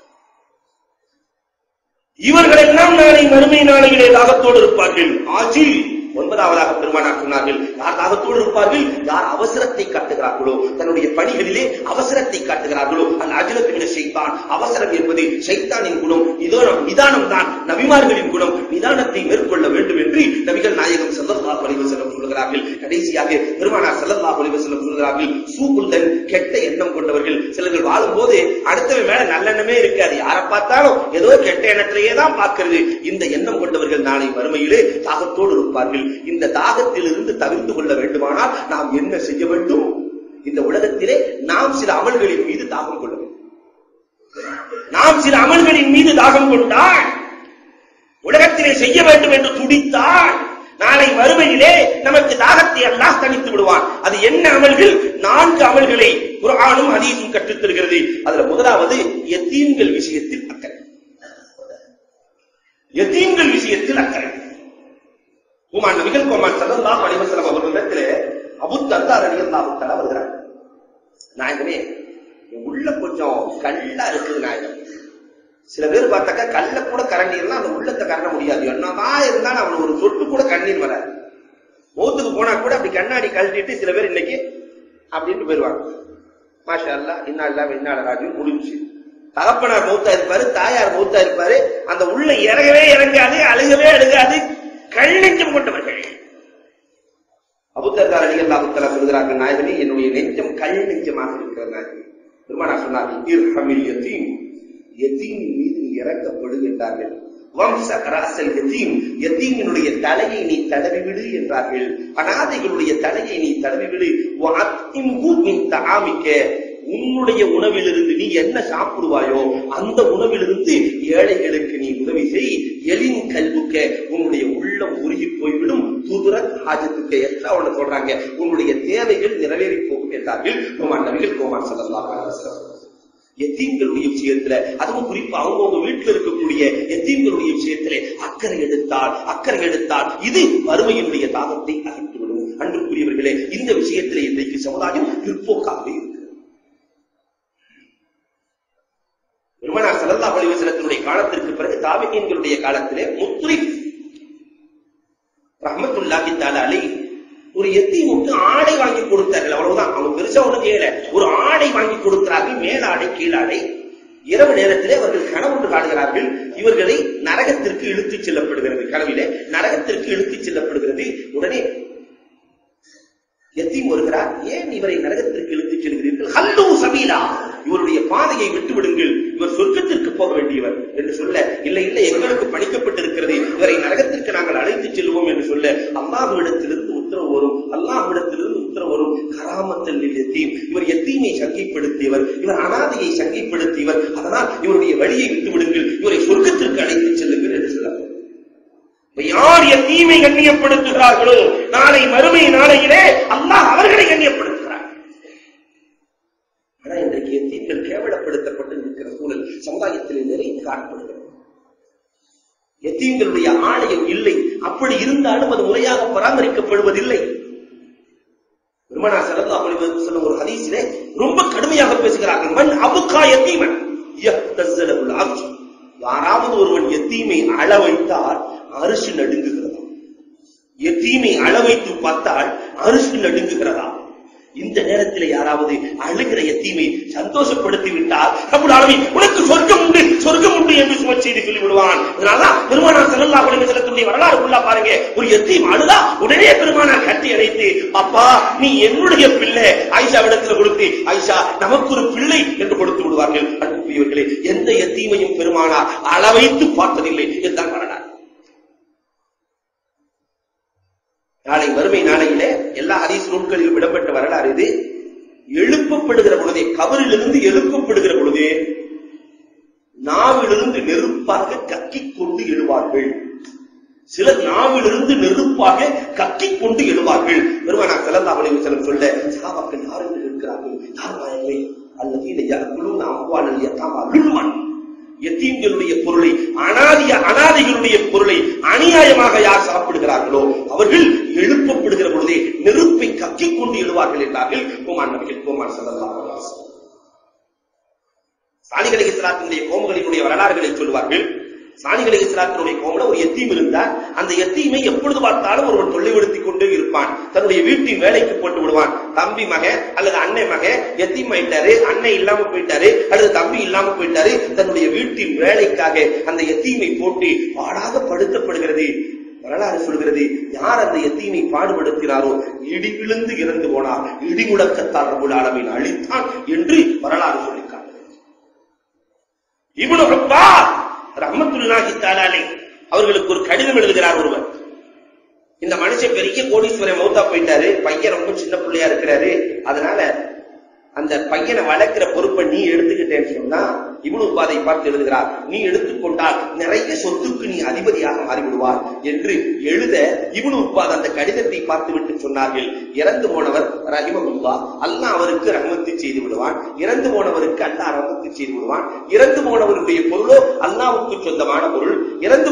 Speaker 1: இவர்கள் எல்லாம் நாளை மறுமை நாளையிலே தாகத்தோடு இருப்பார்கள் ஆஜில் ஒன்பதாவதாக பெருமானார் சொன்னார்கள் யார் தாகத்தோடு இருப்பார்கள் யார் அவசரத்தை காட்டுகிறார்களோ தன்னுடைய பணிகளிலே அவசரத்தை காட்டுகிறார்களோ அந்த அஜலத்தின செய்தான் அவசரம் என்பது சைத்தானின் குணம் நிதானம் நிதானம் தான் நபிமார்களின் குணம் நிதானத்தை மேற்கொள்ள வேண்டும் என்று நபிகள் நாயகம் ஸல்லல்லாஹு அலைஹி வஸல்லம் சொல்கிறார்கள் கடைசியாக பெருமானார் ஸல்லல்லாஹு அலைஹி வஸல்லம் சொல்கிறார்கள் சூகுல்தன் கெட்ட எண்ணம் கொண்டவர்கள் சிலர்கள் வாழும்போது அடுத்தவன் மேல நல்லெண்ணமே இருக்காது யாரை பார்த்தாலும் ஏதோ கெட்ட எண்ணத்திலேயே தான் பார்க்கிறது இந்த எண்ணம் கொண்டவர்கள் நாளை வறுமையிலே தாகத்தோடு இருப்பார்கள் இந்த தாகத்தில் இருந்து தவிர்த்து கொள்ள வேண்டுமானால் நாம் என்ன செய்ய வேண்டும் இந்த உலகத்திலே நாம் சில அமல்களின் மீது தாகம் கொள்ள வேண்டும் நாம் சில அமல்களின் மீது தாகம் கொண்டால் உலகத்திலே செய்ய வேண்டும் என்று துடித்தால் நாளை மறுமையிலே நமக்கு தாகத்தை அல்லாஹ் தணித்து விடுவான் அது என்ன அமல்கள் நான்கு அமல்களை குர்ஆனும் ஹதீஸும் கற்றுத் தருகிறது அதுல முதலாவது எத்தீம்கள் விஷயத்தில் அக்கறை எத்தீம்கள் விஷயத்தில் அக்கறை உமான் நபிகள் கோமான் சல்லல்லாஹு அலைஹி வஸல்லம் அவர்களிடத்திலே அபூ தர்தா ரலியல்லாஹு தஆலா வருகிறார் நாயகமே என் உள்ள கொஞ்சம் கல்லா இருக்குது நாயகம் சில பேர் பார்த்தாக்கா கல்ல கூட கரண்டீர்லாம் அந்த உள்ளத்தை கரண்ட முடியாது என்னதான் இருந்தாலும் அவன் ஒரு சொட்டு கூட கண்ணீர் வராது மௌத்துக்கு போனா கூட அப்படி கண்ணாடி கழட்டிட்டு சில பேர் இன்னைக்கு அப்படின்ட்டு போயிருவாங்க மாஷா அல்லா இன்னா இல்லாம இன்னால ராஜு முடிஞ்சு தகப்பனார் மௌத்தா இருப்பாரு தாயார் மௌத்தா இருப்பாரு அந்த உள்ள இறங்கவே இறங்காது அழுகவே அழுகாது கண்ணெஞ்சம் கொண்டவர்கள் அபுத்தர்கார் அலிகள் அபுத்தலா சொல்கிறார்கள் நாயகனே என்னுடைய நெஞ்சம் கல் நெஞ்சமாக இருக்கிற நாயகனே பெருமானா சொன்னார்கள் இர்ஹமில் யதீம் யதீமின் மீது நீ இறக்கப்படு என்றார்கள் வம்ச கராசல் யதீம் யதீமினுடைய தலையை நீ தடவி விடு என்றார்கள் அனாதைகளுடைய தலையை நீ தடவி விடு வஅத்திம்ஹு மின் தஆமிக்க உன்னுடைய உணவிலிருந்து நீ என்ன சாப்பிடுவாயோ அந்த உணவிலிருந்து ஏழைகளுக்கு நீ உதவி செய் எலின் கல்வுக்க உன்னுடைய உள்ளம் உருகி போய்விடும் துதுரத் ஹாஜத்துக்க எல்லாம் அவன சொல்றாங்க உன்னுடைய தேவைகள் நிறைவேறி போகும் என்றார்கள் கோமான் நபிகள் கோமான் ஸல்லல்லாஹு அலைஹி வஸல்லம் எத்தீம்களுடைய விஷயத்துல அதுவும் குறிப்பா அவங்கவுங்க வீட்டுல இருக்கக்கூடிய எத்தீம்களுடைய விஷயத்திலே அக்கறை எடுத்தால் அக்கறை எடுத்தால் இது வறுமையினுடைய தாகத்தை அகற்றிவிடும் அன்புக்குரியவர்களே இந்த விஷயத்திலே இன்றைக்கு சமுதாயம் பிற்போக்காகவே இருக்கிறது பெருமனார் சல்லல்லா அலிவசனத்தினுடைய காலத்திற்கு பிறகு தாபியன்களுடைய காலத்திலே முத்ரி ரஹமத்துல்லாஹி தாலா அலி ஒரு எத்தீமுக்கு ஆடை வாங்கி கொடுத்தார்கள் அவ்வளவுதான் அவங்க பெருசா ஒண்ணு செய்யல ஒரு ஆடை வாங்கி கொடுக்கிறார்கள் மேலாடை கீழாடை இரவு நேரத்திலே அவர்கள் கனவுண்டு காணுகிறார்கள் இவர்களை நரகத்திற்கு இழுத்துச் செல்லப்படுகிறது கனவிலே நரகத்திற்கு இழுத்துச் செல்லப்படுகிறது உடனே எத்தீம் வருகிறார் ஏன் இவரை நரகத்திற்கு இழுத்துச் செல்கிறீர்கள் ஹல்லு சபீலா இவருடைய பாதையை விட்டு விடுங்கள் இவர் சொர்க்கத்திற்கு போக வேண்டியவர் என்று சொல்ல இல்லை இல்லை எங்களுக்கு பணிக்கப்பட்டிருக்கிறது இவரை நரகத்திற்கு நாங்கள் அழைத்துச் செல்வோம் என்று சொல்ல அல்லாஹ்விடத்திலிருந்து உத்தரவு வரும் அல்லாஹ்விடத்திலிருந்து உத்தரவு வரும் கராமத்தல் எத்தீம் இவர் எத்தீமை சங்கைப்படுத்தியவர் இவர் அனாதையை சங்கைப்படுத்தியவர் அதனால் இவருடைய வழியை விட்டு விடுங்கள் இவரை சொர்க்கத்திற்கு அழைத்துச் செல்லுங்கள் என்று சொல்லப்படும் யார் என் தீமை கண்ணியப்படுத்துகிறார்களோ நாளை மறுமை நாளையிலே அல்லாஹ் அவர்களை கண்ணியப்படுத்துகிறார் ஆனா இன்றைக்கு எத்தீம்கள் கேவலப்படுத்தப்பட்டு இருக்கிற சூழல் சமுதாயத்தில் நிறைந்து காணப்படுகிறது எத்தீம்களுடைய ஆலயம் இல்லை அப்படி இருந்தாலும் அது முறையாக பராமரிக்கப்படுவதில்லை பெருமனா சரதா சொல்லும் ஒரு ஹதீஸிலே ரொம்ப கடுமையாக பேசுகிறார்கள் மண் அபுக்கா எத்தீமன் யஹ்தஸ்ஸலஹுல் அர்ஷ் யாராவது ஒருவன் எத்தீமை அள வைத்தால் அரிசி நடுங்குகிறதா எத்தீமை அள வைத்து பார்த்தால் அரிசி நடுங்குகிறதா இந்த நேரத்தில் யாராவது அழுகிற எத்தீமை சந்தோஷப்படுத்தி விட்டால் நம்முடைய அளவி உனக்கு சொர்க்கம் உண்டு சொர்க்கம் உண்டு என்று சும செய்தி சொல்லி விடுவான் அதனாலதான் பெருமானார் செல்லல்லா உலக செல்லத்துடைய வரலாறு உள்ள பாருங்க ஒரு எத்தீம் அழுதா உடனே பெருமானார் கட்டி அடைத்து அப்பா நீ என்னுடைய பிள்ளை ஆயிஷா இடத்துல கொடுத்து ஆயிஷா நமக்கு ஒரு பிள்ளை என்று கொடுத்து விடுவார்கள் அன்புக்குரியவர்களே எந்த எத்தீமையும் பெருமானார் அளவைத்து பார்த்ததில்லை என்றான் வரலாறு நாளை வறுமை நாளையிலே எல்லா ஹதீஸ் நூல்களிலும் இடம்பெற்ற வரலாறு இது எழுப்பப்படுகிற பொழுதே கபரிலிருந்து எழுப்பப்படுகிற பொழுதே நாவிலிருந்து நெருப்பாக கக்கிக் கொண்டு எழுவார்கள் சிலர் நாவிலிருந்து நெருப்பாக கக்கிக் கொண்டு எழுவார்கள் பெருமானா செல்லல்லா அலைஹி வஸல்லம் சொல்ல சஹாபாக்கள் யார் என்று இருக்கிறார்கள் யார் நாயகமே அல்லதீன யஅகுலூன அம்வாலல் யதாமா லுல்மன் எத்தீம்களுடைய பொருளை அனாதிய அனாதைகளுடைய பொருளை அநியாயமாக யார் சாப்பிடுகிறார்களோ அவர்கள் எழுப்பப்படுகிற பொழுதே நெருப்பை கக்கிக் கொண்டு எழுவார்கள் என்றார்கள் கோமான் நபிகள் கோமான் சல்லல்லாஹு சாலிகளை இஸ்லாத்தினுடைய கோமுகளினுடைய வரலாறுகளை சொல்வார்கள் சாலிகளை இஸ்லாத்தினுடைய கோமுல ஒரு எத்தீம் இருந்தார் அந்த எத்தீமை எப்பொழுது பார்த்தாலும் ஒருவன் தொல்லைப்படுத்திக் கொண்டே இருப்பான் தன்னுடைய வீட்டின் வேலைக்கு போட்டு விடுவான் தம்பி மக அல்லது அன்னை மக எத்தீம் ஆயிட்டாரு அன்னை இல்லாம போயிட்டாரு அல்லது தம்பி இல்லாம போயிட்டாரு தன்னுடைய வீட்டின் வேலைக்காக அந்த எத்தீமை போட்டு பாடாக படுத்தப்படுகிறது வரலாறு சொல்கிறது யார் அந்த எத்தீமை பாடுபடுத்தினாரோ இடி விழுந்து இறந்து போனார் இடி முழக்கத்தால் ரபுல் ஆலமீன் அழித்தான் என்று வரலாறு சொல்லிக்காட்டு இப்னு ஹப்பார் ரஹ்மத்துல்லாஹி தஆலாலே அவர்களுக்கு ஒரு கடிதம் எழுதுகிறார் ஒருவர் இந்த மனுஷன் பெரிய கோடீஸ்வரன் மௌத்தா போயிட்டாரு பையன் ரொம்ப சின்ன பிள்ளையா இருக்கிறாரு அதனால அந்த பையனை வளர்க்கிற பொறுப்பை நீ எடுத்துக்கிட்டேன்னு சொன்னா இவனு பாதை பார்த்து எழுதுகிறார் நீ எடுத்துக்கொண்டால் நிறைய சொத்துக்கு நீ அதிபதியாக மாறிவிடுவார் என்று எழுத இவனு உப்பாத அந்த கடிதத்தை பார்த்துவிட்டு சொன்னார்கள் இறந்து போனவர் ரஹிமகுல்லா அல்லாஹ் அவருக்கு ரஹமத்து செய்து விடுவான் இறந்து போனவருக்கு அல்லாஹ் ரஹமத்து செய்து விடுவான் இறந்து போனவருடைய பொருளோ அல்லாவுக்கு சொந்தமான பொருள் இறந்து போனவர்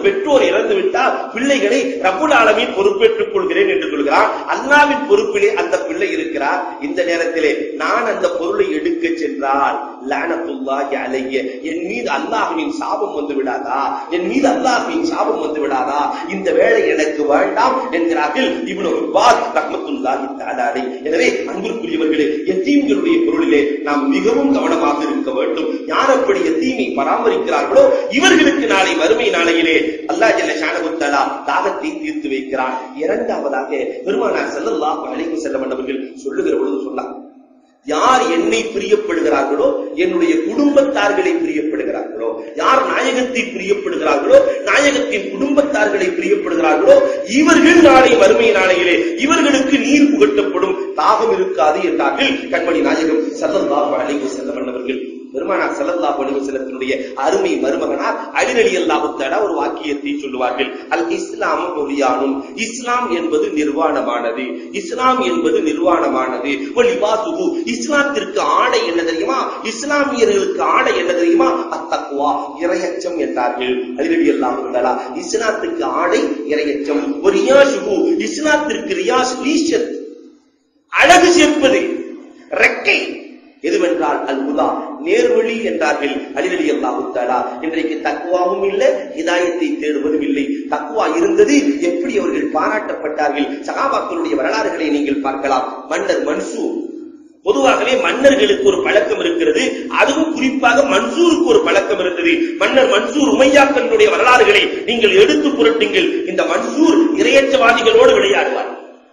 Speaker 1: பெற்றோர் இறந்து விட்டால் பிள்ளைகளை ரப்புல் ஆலமீன் பொறுப்பேற்றுக் கொள்கிறேன் என்று சொல்கிறார் அல்லாவின் பொறுப்பிலே அந்த பிள்ளை இருக்கிறார் இந்த நேரத்திலே நான் அந்த பொருளை எடுக்க சென்றால் லானத்துல்லாஹி அலைய என் மீது அல்லாஹ்வின் சாபம் வந்து விடாதா என் மீது அல்லாஹ்வின் சாபம் வந்து விடாதா இந்த வேலை எனக்கு வேண்டாம் என்கிறார்கள் இப்னு உபாத் ரஹ்மத்துல்லாஹி தஆலா அலைஹி எனவே அன்பிற்குரியவர்களே எத்தீம்களுடைய பொருளிலே நாம் மிகவும் கவனமாக இருக்க வேண்டும் யார் அப்படி எத்தீமை பராமரிக்கிறார்களோ இவர்களுக்கு நாளை வறுமை நாளையிலே அல்லாஹ் ஜல்ல ஷானஹு தஆலா தாகத்தை தீர்த்து வைக்கிறார் இரண்டாவதாக பெருமானார் ஸல்லல்லாஹு அலைஹி வஸல்லம் அவர்கள் சொல்லுகிற பொழுது சொன்னார் யார் என்னை பிரியப்படுகிறார்களோ என்னுடைய குடும்பத்தார்களை பிரியப்படுகிறார்களோ யார் நாயகத்தை பிரியப்படுகிறார்களோ நாயகத்தின் குடும்பத்தார்களை பிரியப்படுகிறார்களோ இவர்கள் நாளை வறுமை நாளையிலே இவர்களுக்கு நீர் புகட்டப்படும் தாகம் இருக்காது என்றார்கள் கண்மணி நாயகம் ஸல்லல்லாஹு அலைஹி வஸல்லம் அவர்கள் பெருமானார் ஸல்லல்லாஹு அலைஹி வஸல்லத்தினுடைய அருமை மருமகனார் அலி ரலியல்லாஹு தஆலா ஒரு வாக்கியத்தை சொல்லுவார்கள் அல் இஸ்லாம் ஒரியானும் இஸ்லாம் என்பது நிர்வாணமானது இஸ்லாம் என்பது நிர்வாணமானது லிபாசுஹு இஸ்லாத்திற்கு ஆடை என்ன தெரியுமா இஸ்லாமியர்களுக்கு ஆடை என்ன தெரியுமா அத்தக்வா இரையச்சம் என்றார்கள் அலி ரலியல்லாஹு தஆலா இஸ்லாத்துக்கு ஆடை இரையச்சம் ஒரியாசுஹு இஸ்லாத்திற்கு ரியாஸ் லீஷத் அழகு சேர்ப்பது ரெக்கை எதுவென்றால் அல் உதா நேர்வழி என்றார்கள் அலிரலி அல்லாஹு தஆலா இன்றைக்கு தக்குவாவும் இல்லை ஹிதாயத்தை தேடுவதும் இல்லை தக்குவா இருந்தது எப்படி அவர்கள் பாராட்டப்பட்டார்கள் சகாபாக்களுடைய வரலாறுகளை நீங்கள் பார்க்கலாம் மன்னர் மன்சூர் பொதுவாகவே மன்னர்களுக்கு ஒரு பழக்கம் இருக்கிறது அதுவும் குறிப்பாக மன்சூருக்கு ஒரு பழக்கம் இருந்தது மன்னர் மன்சூர் உமையாக்களுடைய வரலாறுகளை நீங்கள் எடுத்து புரட்டுங்கள் இந்த மன்சூர் இரையற்றவாதிகளோடு விளையாடுவார்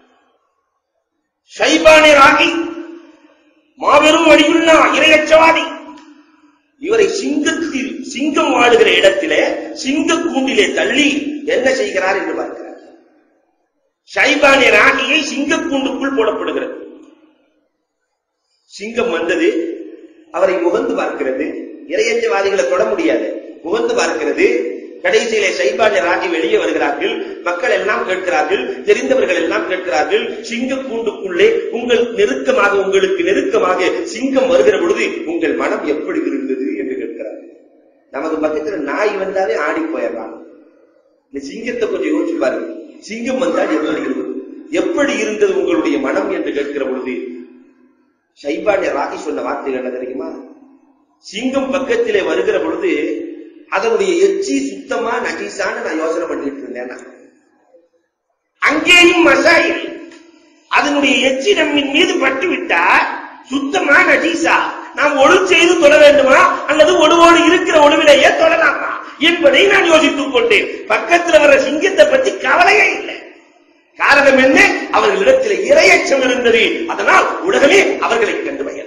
Speaker 1: ஷைபானே ராகி மாபெரும் வழியுள்ளா இரையற்றவாதி இவரை சிங்கத்தில் சிங்கம் வாழுகிற இடத்திலே சிங்க கூண்டிலே தள்ளி என்ன செய்கிறார் என்று பார்க்கிறார் ஷைபானே ராகியை சிங்க கூண்டுக்குள் போடப்படுகிறது சிங்கம் வந்தது அவரை முகந்து பார்க்கிறது இரையற்றவாதிகளை தொட முடியாது முகந்து பார்க்கிறது கடைசியிலே சைபானிய ராகி வெளியே வருகிறார்கள் மக்கள் எல்லாம் கேட்கிறார்கள் தெரிந்தவர்கள் எல்லாம் கேட்கிறார்கள் சிங்க கூண்டுக்குள்ளே உங்கள் நெருக்கமாக உங்களுக்கு நெருக்கமாக சிங்கம் வருகிற பொழுது உங்கள் மனம் எப்படி இருந்தது என்று கேட்கிறார்கள் நமது பக்கத்துல நாய் வந்தாலே ஆடி போயிடலாம் இந்த சிங்கத்தை கொஞ்சம் யோசிச்சு பாருங்க சிங்கம் வந்தால் எப்படி இருந்தது எப்படி இருந்தது உங்களுடைய மனம் என்று கேட்கிற பொழுது சைபானிய ராகி சொன்ன வார்த்தை என்ன தெரியுமா சிங்கம் பக்கத்திலே வருகிற பொழுது அதனுடைய எச்சி சுத்தமா நஜீசான்னு நான் யோசனை பண்ணிட்டு இருந்தேன் நான். அங்கேயும் மசாயில் அதனுடைய எச்சி நம்மின் மீது பட்டு விட்டா சுத்தமா நஜீசா நாம் ஒழு செய்து தொட வேண்டுமா அல்லது ஒழுவோடு இருக்கிற ஒழுவிலேயே தொடலாமா என்பதை நான் யோசித்துக் கொண்டேன் பக்கத்துல வர்ற சிங்கத்தை பத்தி கவலையே இல்லை காரணம் என்ன அவர்களிடத்தில் இரையச்சம் இருந்தது அதனால் உலகமே அவர்களை கண்டு பயன்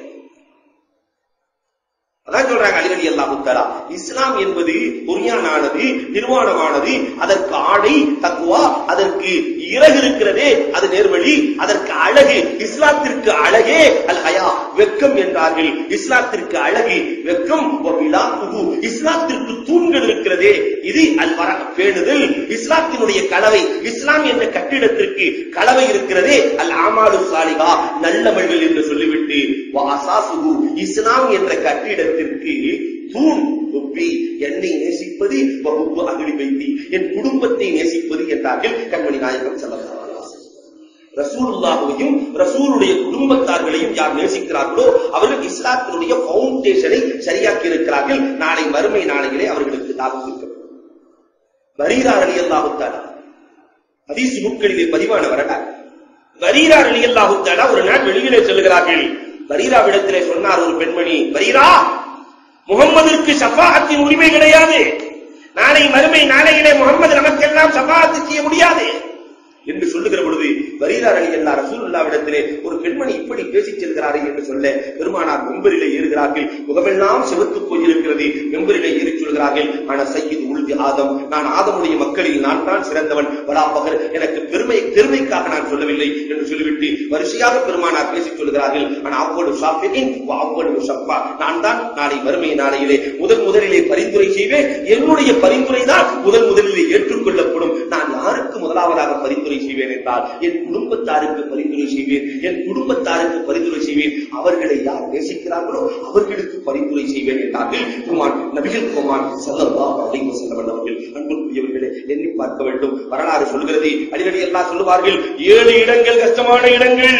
Speaker 1: அதான் சொல்றாங்க அலிரலி அல்லாஹு தஆலா இஸ்லாம் என்பது புரியானானது நிர்வாணமானது அதற்கு ஆடை தக்குவா அதற்கு இறகு இருக்கிறதே அது நேர்வழி அதற்கு அழகு இஸ்லாத்திற்கு அழகே அல் ஹயா வெக்கம் என்றார்கள் இஸ்லாத்திற்கு அழகு வெக்கம் விழாக்குகு இஸ்லாத்திற்கு தூண்கள் இருக்கிறதே இது அல் வர பேணுதல் இஸ்லாத்தினுடைய கலவை இஸ்லாம் என்ற கட்டிடத்திற்கு கலவை இருக்கிறதே அல் ஆமாலு சாலிகா நல்லவர்கள் என்று சொல்லிவிட்டு வாசாசுகு இஸ்லாம் என்ற கட்டிடத்திற்கு தூண் ஒப்பி என்னை நேசிப்பது வகுப்பு அகழி வைத்தி என் குடும்பத்தை நேசிப்பது என்றார்கள் கண்மணி நாயகம் செல்லலாம் ரசூலுல்லாஹையும் ரசூலுடைய குடும்பத்தார்களையும் யார் நேசிக்கிறார்களோ அவர்கள் இஸ்லாத்தினுடைய பவுண்டேஷனை சரியாக்கி இருக்கிறார்கள் நாளை மறுமை நாளையிலே அவர்களுக்கு லாபம் இருக்கப்படும் வரீரா அலி அல்லாஹுத்தாலா ஹதீஸ் நூட்களிலே பதிவான வரலாறு வரீரா அலி அல்லாஹுத்தாலா ஒரு நாள் வெளியிலே செல்கிறார்கள் வரீராவிடத்திலே சொன்னார் ஒரு பெண்மணி வரீரா முகம்மதிற்கு சஃபாகத்தின் உரிமை கிடையாது நாளை மறுமை நாளையிலே முகம்மது நமக்கெல்லாம் சஃபாகத்து செய்ய முடியாது என்று சொல்லுகிற பொழுது வரீரார் அலி அல்லா ரசூலுல்லாவிடத்திலே ஒரு பெண்மணி இப்படி பேசிச் செல்கிறாரே என்று சொல்ல பெருமானார் மெம்பரிலே ஏறுகிறார்கள் முகமெல்லாம் செவத்து போயிருக்கிறது மெம்பரிலே ஏறி சொல்கிறார்கள் ஆனா சையீத் உல்தி ஆதம் நான் ஆதமுடைய மக்களில் நான் தான் சிறந்தவன் வலா பகர் எனக்கு பெருமை பெருமைக்காக நான் சொல்லவில்லை என்று சொல்லிவிட்டு வரிசையாக பெருமானார் பேசிச் சொல்கிறார்கள் ஆனா அவ்வளவு ஷாஃபியின் அவ்வளவு ஷப்பா நான் தான் நாளை வறுமை நாளையிலே முதல் முதலிலே பரிந்துரை செய்வேன் என்னுடைய பரிந்துரை தான் முதல் முதலிலே ஏற்றுக்கொள்ளப்படும் நான் யாருக்கு முதலாவதாக பரிந்துரை செய்வேன் என்றால் என் குடும்பத்தாருக்கு பரிந்துரை செய்வேன் என் குடும்பத்தாருக்கு பரிந்துரை செய்வேன் அவர்களை யார் நேசிக்கிறார்களோ அவர்களுக்கு பரிந்துரை செய்வேன் என்றார்கள் குமான் நபிகள் குமான் சல்லல்லாஹு அலைஹி வஸல்லம் அவர்கள் அன்புக்குரியவர்களே எண்ணி பார்க்க வேண்டும் வரலாறு சொல்கிறது அடிக்கடி எல்லாம் சொல்லுவார்கள் ஏழு இடங்கள் கஷ்டமான இடங்கள்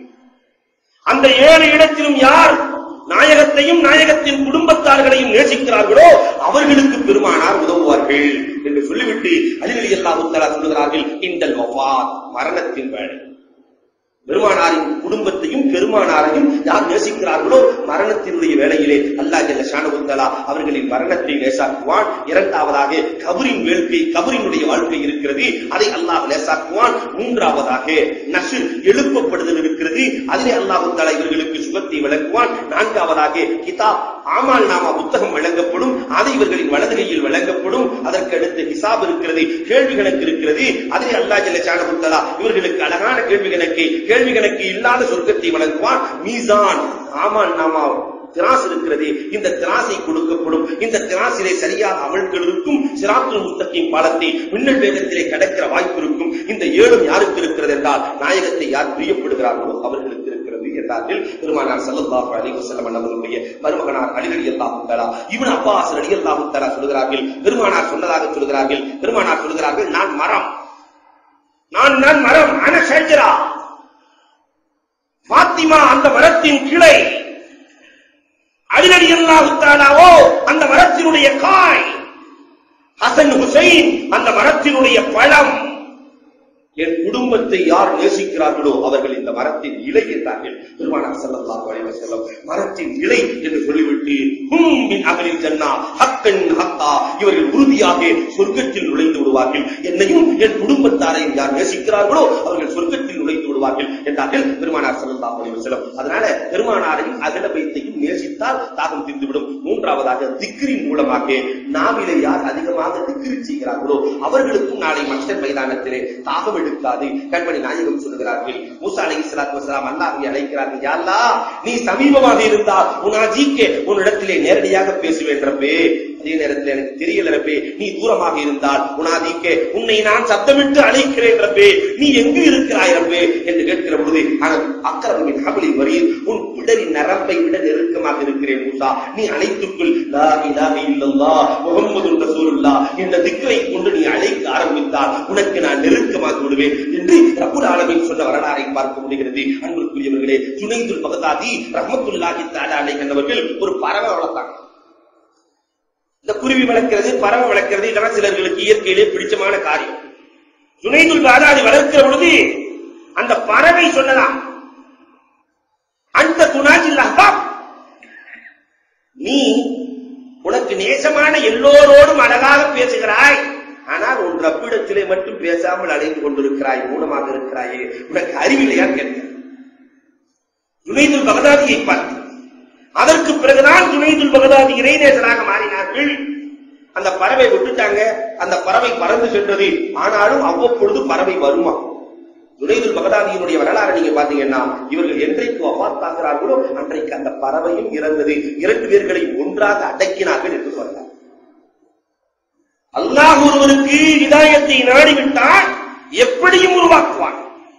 Speaker 1: அந்த ஏழு இடத்திலும் யார் நாயகத்தையும் நாயகத்தின் குடும்பத்தார்களையும் நேசிக்கிறார்களோ அவர்களுக்கு பெருமானார் உதவுவார்கள் என்று சொல்லிவிட்டு அலிரலி அல்லாஹு தஆலா சொல்லுகிறார்கள் இந்தல் வஃபாத் மரணத்தின் வேலை பெருமானாரின் குடும்பத்தையும் பெருமானாரையும் யார் நேசிக்கிறார்களோ மரணத்தினுடைய வேளையிலே அல்லாஹ் ஜல்ல ஷானஹு தஆலா அவர்களின் மரணத்தை லேசாக்குவான் இரண்டாவதாக கபரின் வேள்கை கபரினுடைய வாழ்க்கை இருக்கிறது அதை அல்லாஹ் லேசாக்குவான் மூன்றாவதாக நசுர் எழுப்பப்படுதல் இருக்கிறது அதிலே அல்லாஹ் தஆலா இவர்களுக்கு சுகத்தை வழங்குவான் நான்காவதாக கிதாப் ஆமால் நாமா புத்தகம் வழங்கப்படும் அது இவர்களின் வலது கையில் வழங்கப்படும் அதற்கு அடுத்து ஹிசாப் இருக்கிறது கேள்வி கணக்கு இருக்கிறது அதிலே அல்லாஹ் ஜல்ல ஷானஹு தஆலா இவர்களுக்கு அழகான கேள்வி கணக்கை கேள்வி கணக்கு இல்லாத சொர்க்கத்தை வழங்குவான் மீசான் ஆமான் நாமா திராஸ் இருக்கிறது இந்த திராசை கொடுக்கப்படும் இந்த திராசிலே சரியாக அமல்கள் இருக்கும் சிராத்துல் முஸ்தகின் பாலத்தை மின்னல் வேகத்திலே கடக்கிற வாய்ப்பு இருக்கும் இந்த ஏழும் யாருக்கு இருக்கிறது என்றால் நாயகத்தை யார் பிரியப்படுகிறார்களோ அவர்களுக்கு இருக்கிறது என்றார்கள் பெருமானார் ஸல்லல்லாஹு அலைஹி வஸல்லம் அவர்களுடைய மருமகனார் அலி ரலியல்லாஹு தஆலா இப்னு அப்பாஸ் ரலியல்லாஹு தஆலா சொல்கிறார்கள் பெருமானார் சொன்னதாக சொல்கிறார்கள் பெருமானார் சொல்கிறார்கள் நான் மரம் நான் நான் மரம் அன ஷஜரா பாத்திமா அந்த மரத்தின் கிளை அலிரடி அல்லாஹுத்தாலாவோ அந்த மரத்தினுடைய காய் ஹசன் ஹுசைன் அந்த மரத்தினுடைய பழம் என் குடும்பத்தை யார் நேசிக்கிறார்களோ அவர்கள் இந்த மரத்தின் இலை என்றார்கள் பெருமானார் ஸல்லல்லாஹு அலைஹி வஸல்லம் மரத்தின் இலை என்று சொல்லிவிட்டு ஹும் மின் அகலில் ஜன்னா ஹக்கன் ஹக்கா இவர்கள் உறுதியாக சொர்க்கத்தில் நுழைந்து விடுவார்கள் என்னையும் என் குடும்பத்தாரையும் யார் நேசிக்கிறார்களோ அவர்கள் சொர்க்கத்தில் நுழைந்து விடுவார்கள் என்றார்கள் பெருமானார் ஸல்லல்லாஹு அலைஹி வஸல்லம் அதனால பெருமானாரையும் அகல பைத்தையும் நேசித்தால் தாகம் தீர்ந்துவிடும் மூன்றாவதாக திக்ரின் மூலமாக நாவிலே யார் அதிகமாக திக்ரி செய்கிறார்களோ அவர்களுக்கும் நாளை மஸ்டர் மைதானத்திலே தாகம் எடுக்காது கண்மணி நாயகம் சொல்லுகிறார்கள் மூசா அலை இஸ்லாத்து வசலாம் அல்லாஹை அழைக்கிறார்கள் யா அல்லாஹ் நீ சமீபமாக இருந்தால் உனாஜிக்கே உன்னிடத்திலே நேரடியாக பேசுவேன் ரப்பே அதே நேரத்தில் எனக்கு தெரியல ரப்பே நீ தூரமாக இருந்தால் உனாதிக்கே உன்னை நான் சத்தமிட்டு அழைக்கிறேன் ரப்பே நீ எங்கு இருக்கிறாய் ரப்பே என்று கேட்கிற பொழுது ஆனால் அக்கரமின் ஹபலி வரியில் உன் பிடரின் நரம்பை விட நெருக்கமாக இருக்கிறேன் மூசா நீ அனைத்துக்குள் லா இலாஹ இல்லல்லாஹ் முஹம்மதுர் ரசூலுல்லாஹ் என்ற திக்ரை கொண்டு நீ அழைக்க ஆரம்பித்தால் உனக்கு நான் நெருக்கமாக விடுவேன் என்று ரப்புல் ஆலமீன் சொன்ன வரலாறை பார்க்க முடிகிறது அன்புக்குரியவர்களே ஜுனைதுல் பகதாதி ரஹ்மத்துல்லாஹி தஆலா அலைஹி என்பவர்கள் ஒரு பறவை வளர்த்தாங்க இந்த குருவி வளர்க்கிறது பறவை வளர்க்கிறது இதெல்லாம் சிலர்களுக்கு இயற்கையிலே பிடிச்சமான காரியம் ஜுனைதுல் பாதாதி வளர்க்கிற பொழுது அந்த பறவை சொன்னதாம் அந்த துணாஜில் அஹ்பாப் நீ உனக்கு நேசமான எல்லோரோடும் அழகாக பேசுகிறாய் ஆனால் உன் ரப்பிடத்திலே மட்டும் பேசாமல் அலைந்து கொண்டிருக்கிறாய் மூலமாக இருக்கிறாயே உனக்கு அறிவில்லையா கேட்க ஜுனைதுல் பகதாதியை பார்த்து அதற்கு பிறகுதான் ஜுனைதுல் பகதாதி இறைநேசனாக மாறினார்கள் அந்த பறவை விட்டுட்டாங்க அந்த பறவை பறந்து சென்றது ஆனாலும் அவ்வப்பொழுது பறவை வருமா ஜுனைதுல் பகதாதியினுடைய வரலாறு நீங்க பாத்தீங்கன்னா இவர்கள் என்றைக்கு வபாத்தாகிறார்களோ அன்றைக்கு அந்த பறவையும் இறந்தது இரண்டு பேர்களை ஒன்றாக அடக்கினார்கள் என்று சொன்னார் அல்லாஹ் ஒருவருக்கு இதாயத்தை நாடிவிட்டால் எப்படியும் உருவாக்குவான்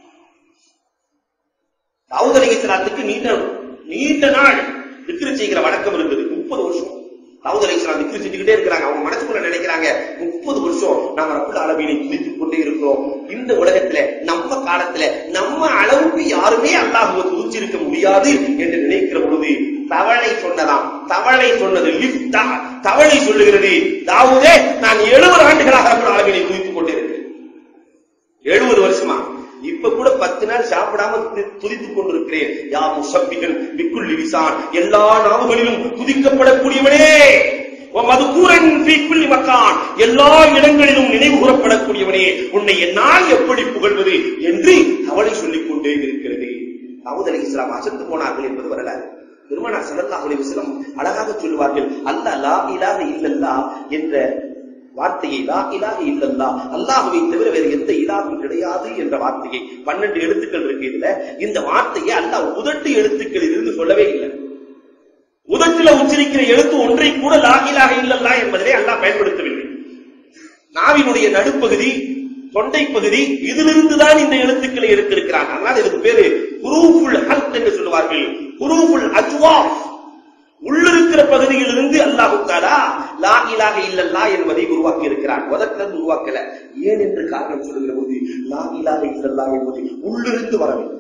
Speaker 1: தாவூத் அலைஹிஸ்ஸலாத்துக்கு நீண்ட நீண்ட நாள் திக்ரு செய்கிற வழக்கம் இருந்தது முப்பது வருஷம் தாவூத் அலைஹிஸ்ஸலாம் திக்ரு செஞ்சுக்கிட்டே இருக்கிறாங்க அவங்க மனசுக்குள்ள நினைக்கிறாங்க முப்பது வருஷம் நாம ரப்புல் ஆலமீனை துதித்துக் கொண்டே இருக்கிறோம் இந்த உலகத்துல நம்ம காலத்துல நம்ம அளவுக்கு யாருமே அல்லாஹுவை துதிச்சிருக்க முடியாது என்று நினைக்கிற பொழுது தவளை சொன்னதாம் தவளை சொன்னது லிப்டா தவளை சொல்லுகிறது தாவூதே நான் எழுபது ஆண்டுகளாக ரப்புல் ஆலமீனை துதித்துக் கொண்டிருக்கிறேன் எழுபது வருஷமா இப்ப கூட பத்து நாள் சாப்பிடாம து- துதித்துக் கொண்டிருக்கிறேன் யா முசப்பிகள் விக்குள் லிசான் எல்லா நாவுகளிலும் துதிக்கப்படக்கூடியவனே மதுக்கூரன் குள்ளி மக்கான் எல்லா இடங்களிலும் நினைவு கூறப்படக்கூடியவனே உன்னை என்னால் எப்படி புகழ்வது என்று அவளை சொல்லிக் கொண்டே இருக்கிறது தாவூத் அலி இஸ்லாம் அசந்து போனார்கள் என்பது வரலாறு பெருமானார் ஸல்லல்லாஹு அலைஹி வஸல்லம் அழகாக சொல்லுவார்கள் அல்லாஹ் லா இலாஹ இல்லல்லாஹ் என்ற வார்த்தையை லா இலாஹ இல்லல்லாஹ் அல்லாஹ்வை தவிர வேறு எந்த இலாகும் கிடையாது என்ற வார்த்தையை பன்னெண்டு எழுத்துக்கள் இருக்கு இதுல இந்த வார்த்தையை அல்லாஹ் உதட்டு எழுத்துக்கள் இருந்து சொல்லவே இல்லை உதட்டில உச்சரிக்கிற எழுத்து ஒன்றை கூட லா இலாஹ இல்லல்லாஹ் என்பதிலே அல்லாஹ் பயன்படுத்தவில்லை நாவினுடைய நடுப்பகுதி தொண்டை பகுதி இதிலிருந்து தான் இந்த எழுத்துக்களை எடுத்திருக்கிறான் அதனால இதுக்கு பேரு குரூஃபுல் ஹல்த் என்று சொல்லுவார்கள் குரூஃபுல் அஜ்வாஃப் உள்ளிருக்கிற பகுதியிலிருந்து அல்லாஹு தாலா லா இலாக இல்லல்லா என்பதை உருவாக்கி இருக்கிறான் முதல்ல உருவாக்கல ஏன் என்று காரணம் சொல்லுகிற போது லா இலாக இல்லல்லா என்பது உள்ளிருந்து வர வேண்டும்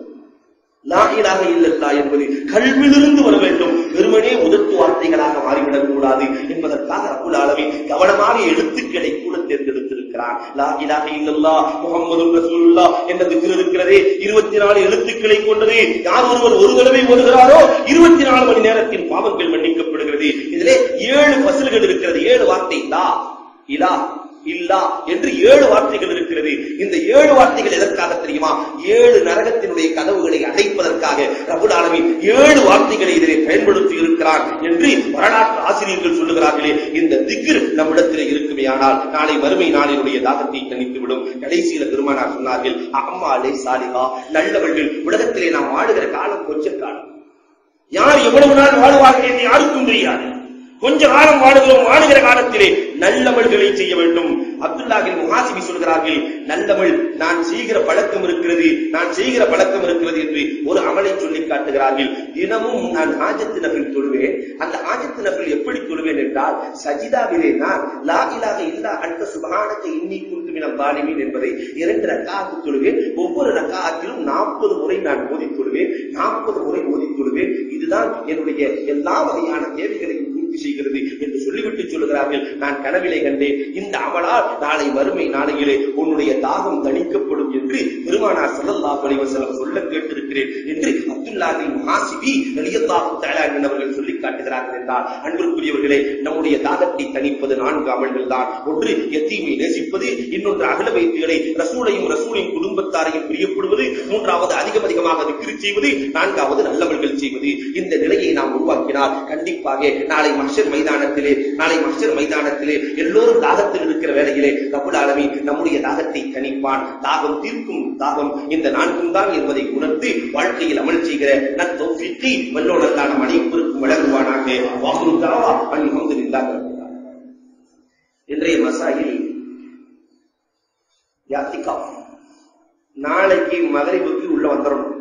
Speaker 1: லா இலாக இல்லல்லா என்பது கல்வியிலிருந்து வர வேண்டும் வெறுமனே உதட்டு வார்த்தைகளாக மாறிவிடக் கூடாது என்பதற்காக ரப்புல் ஆலமீன் கவனமாக எழுத்துக்களை கூட தேர்ந்தெடுத்திருக்கிறார் லா இலாக இல்லல்லா முகமது ரசூலுல்லா என்ற திக்ர் இருக்கிறதே இருபத்தி நாலு எழுத்துக்களை கொண்டது யார் ஒருவர் ஒரு தடவை ஓதுகிறாரோ இருபத்தி நாலு மணி நேரத்தின் பாவங்கள் மன்னிக்கப்படுகிறது இதிலே ஏழு பசல்கள் இருக்கிறது ஏழு வார்த்தை லா இலா இல்லா என்று ஏழு வார்த்தைகள் இருக்கிறது இந்த ஏழு வார்த்தைகள் எதற்காக தெரியுமா ஏழு நரகத்தினுடைய கதவுகளை அடைப்பதற்காக ரபுல் ஆலமீன் ஏழு வார்த்தைகளை இதிலே பயன்படுத்தி இருக்கிறார் என்று வரலாற்று ஆசிரியர்கள் சொல்லுகிறார்களே இந்த திக்ர் நம்மிடத்திலே இருக்குமே ஆனால் நாளை வறுமை நாளினுடைய தாகத்தை தணித்துவிடும் கடைசியில பெருமானார் சொன்னார்கள் அம்மாளே சாலிகா நல்லவர்கள் உலகத்திலே நாம் வாழுகிற காலம் கொஞ்ச காலம் யார் எவ்வளவு நாள் வாழ்வார்கள் என்று யாருக்கும் தெரியாது கொஞ்ச காலம் வாழுகிறோம் வாழுகிற காலத்திலே நல்லவள்களை செய்ய வேண்டும் அப்துல்லாஹில் முஹாசிபி சொல்கிறார்கள் நல்லவள் நான் செய்கிற பழக்கம் இருக்கிறது நான் செய்கிற பழக்கம் இருக்கிறது என்று ஒரு அமலை சொல்லி காட்டுகிறார்கள் தினமும் நான் ஆஜத்து நபில் தொழுவேன் அந்த ஆஜத்து நபில் எப்படி தொழுவேன் என்றால் சஜிதாவிலே நான் லா இலாக இல்லா அன்ட சுபஹானக இன்னி குந்து மினம் பாலிமீன் என்பதை இரண்டு ரக்காத்து தொழுவேன் ஒவ்வொரு ரக்காத்திலும் நாற்பது முறை நான் ஓதி தொழுவேன் நாற்பது முறை ஓதி தொழுவேன் இதுதான் என்னுடைய எல்லா வகையான தேவைகளையும் பூர்த்தி செய்கிறது என்று சொல்லிவிட்டு சொல்லுகிறார்கள் நான் கனவிலே கண்டேன் இந்த அமலால் நாளை வறுமை நாளையிலே உன்னுடைய தாகம் தணிக்கப்படும் என்று பெருமானார் ஸல்லல்லாஹு அலைஹி வஸல்லம் சொல்ல கேட்டிருக்கிறேன் என்று அப்துல்லாஹி முஹாசிபி ரலியல்லாஹு தஆலா அவர்கள் சொல்லி காட்டுகிறார்கள் என்றால் அன்பிற்குரியவர்களே நம்முடைய தாகத்தை தணிப்பது நான்கு அமல்கள் தான் ஒன்று எத்தீமை நேசிப்பது இன்னொன்று அகல வைத்துகளை ரசூலையும் ரசூலின் குடும்பத்தாரையும் பிரியப்படுவது மூன்றாவது அதிகம் அதிகமாக விக்கிரி செய்வது நான்காவது நல்லவர்கள் செய்வது இந்த நிலையை நாம் உருவாக்கினால் கண்டிப்பாக நாளை மஹ்ஷர் மைதானத்திலே நாளை மஹ்ஷர் மைதானத்திலே எல்லோரும் தாகத்தில் இருக்கிற வேளையிலே ரப்புல் ஆலமீன் நம்முடைய தாகத்தை தணிப்பான் தாகம் தீர்க்கும் தாகம் இந்த நான்கும் தான் என்பதை உணர்ந்து வாழ்க்கையில் அமல் செய்கிற நத்தௌஃபிக்கை வல்லோனல்லான அனைவருக்கும் வழங்குவானாக வாகுரு தாவா அல்ஹம்துலில்லாஹ் இன்றைய மசாயில் யாத்திகா நாளைக்கு மகரிபுக்கு உள்ள வந்துடணும்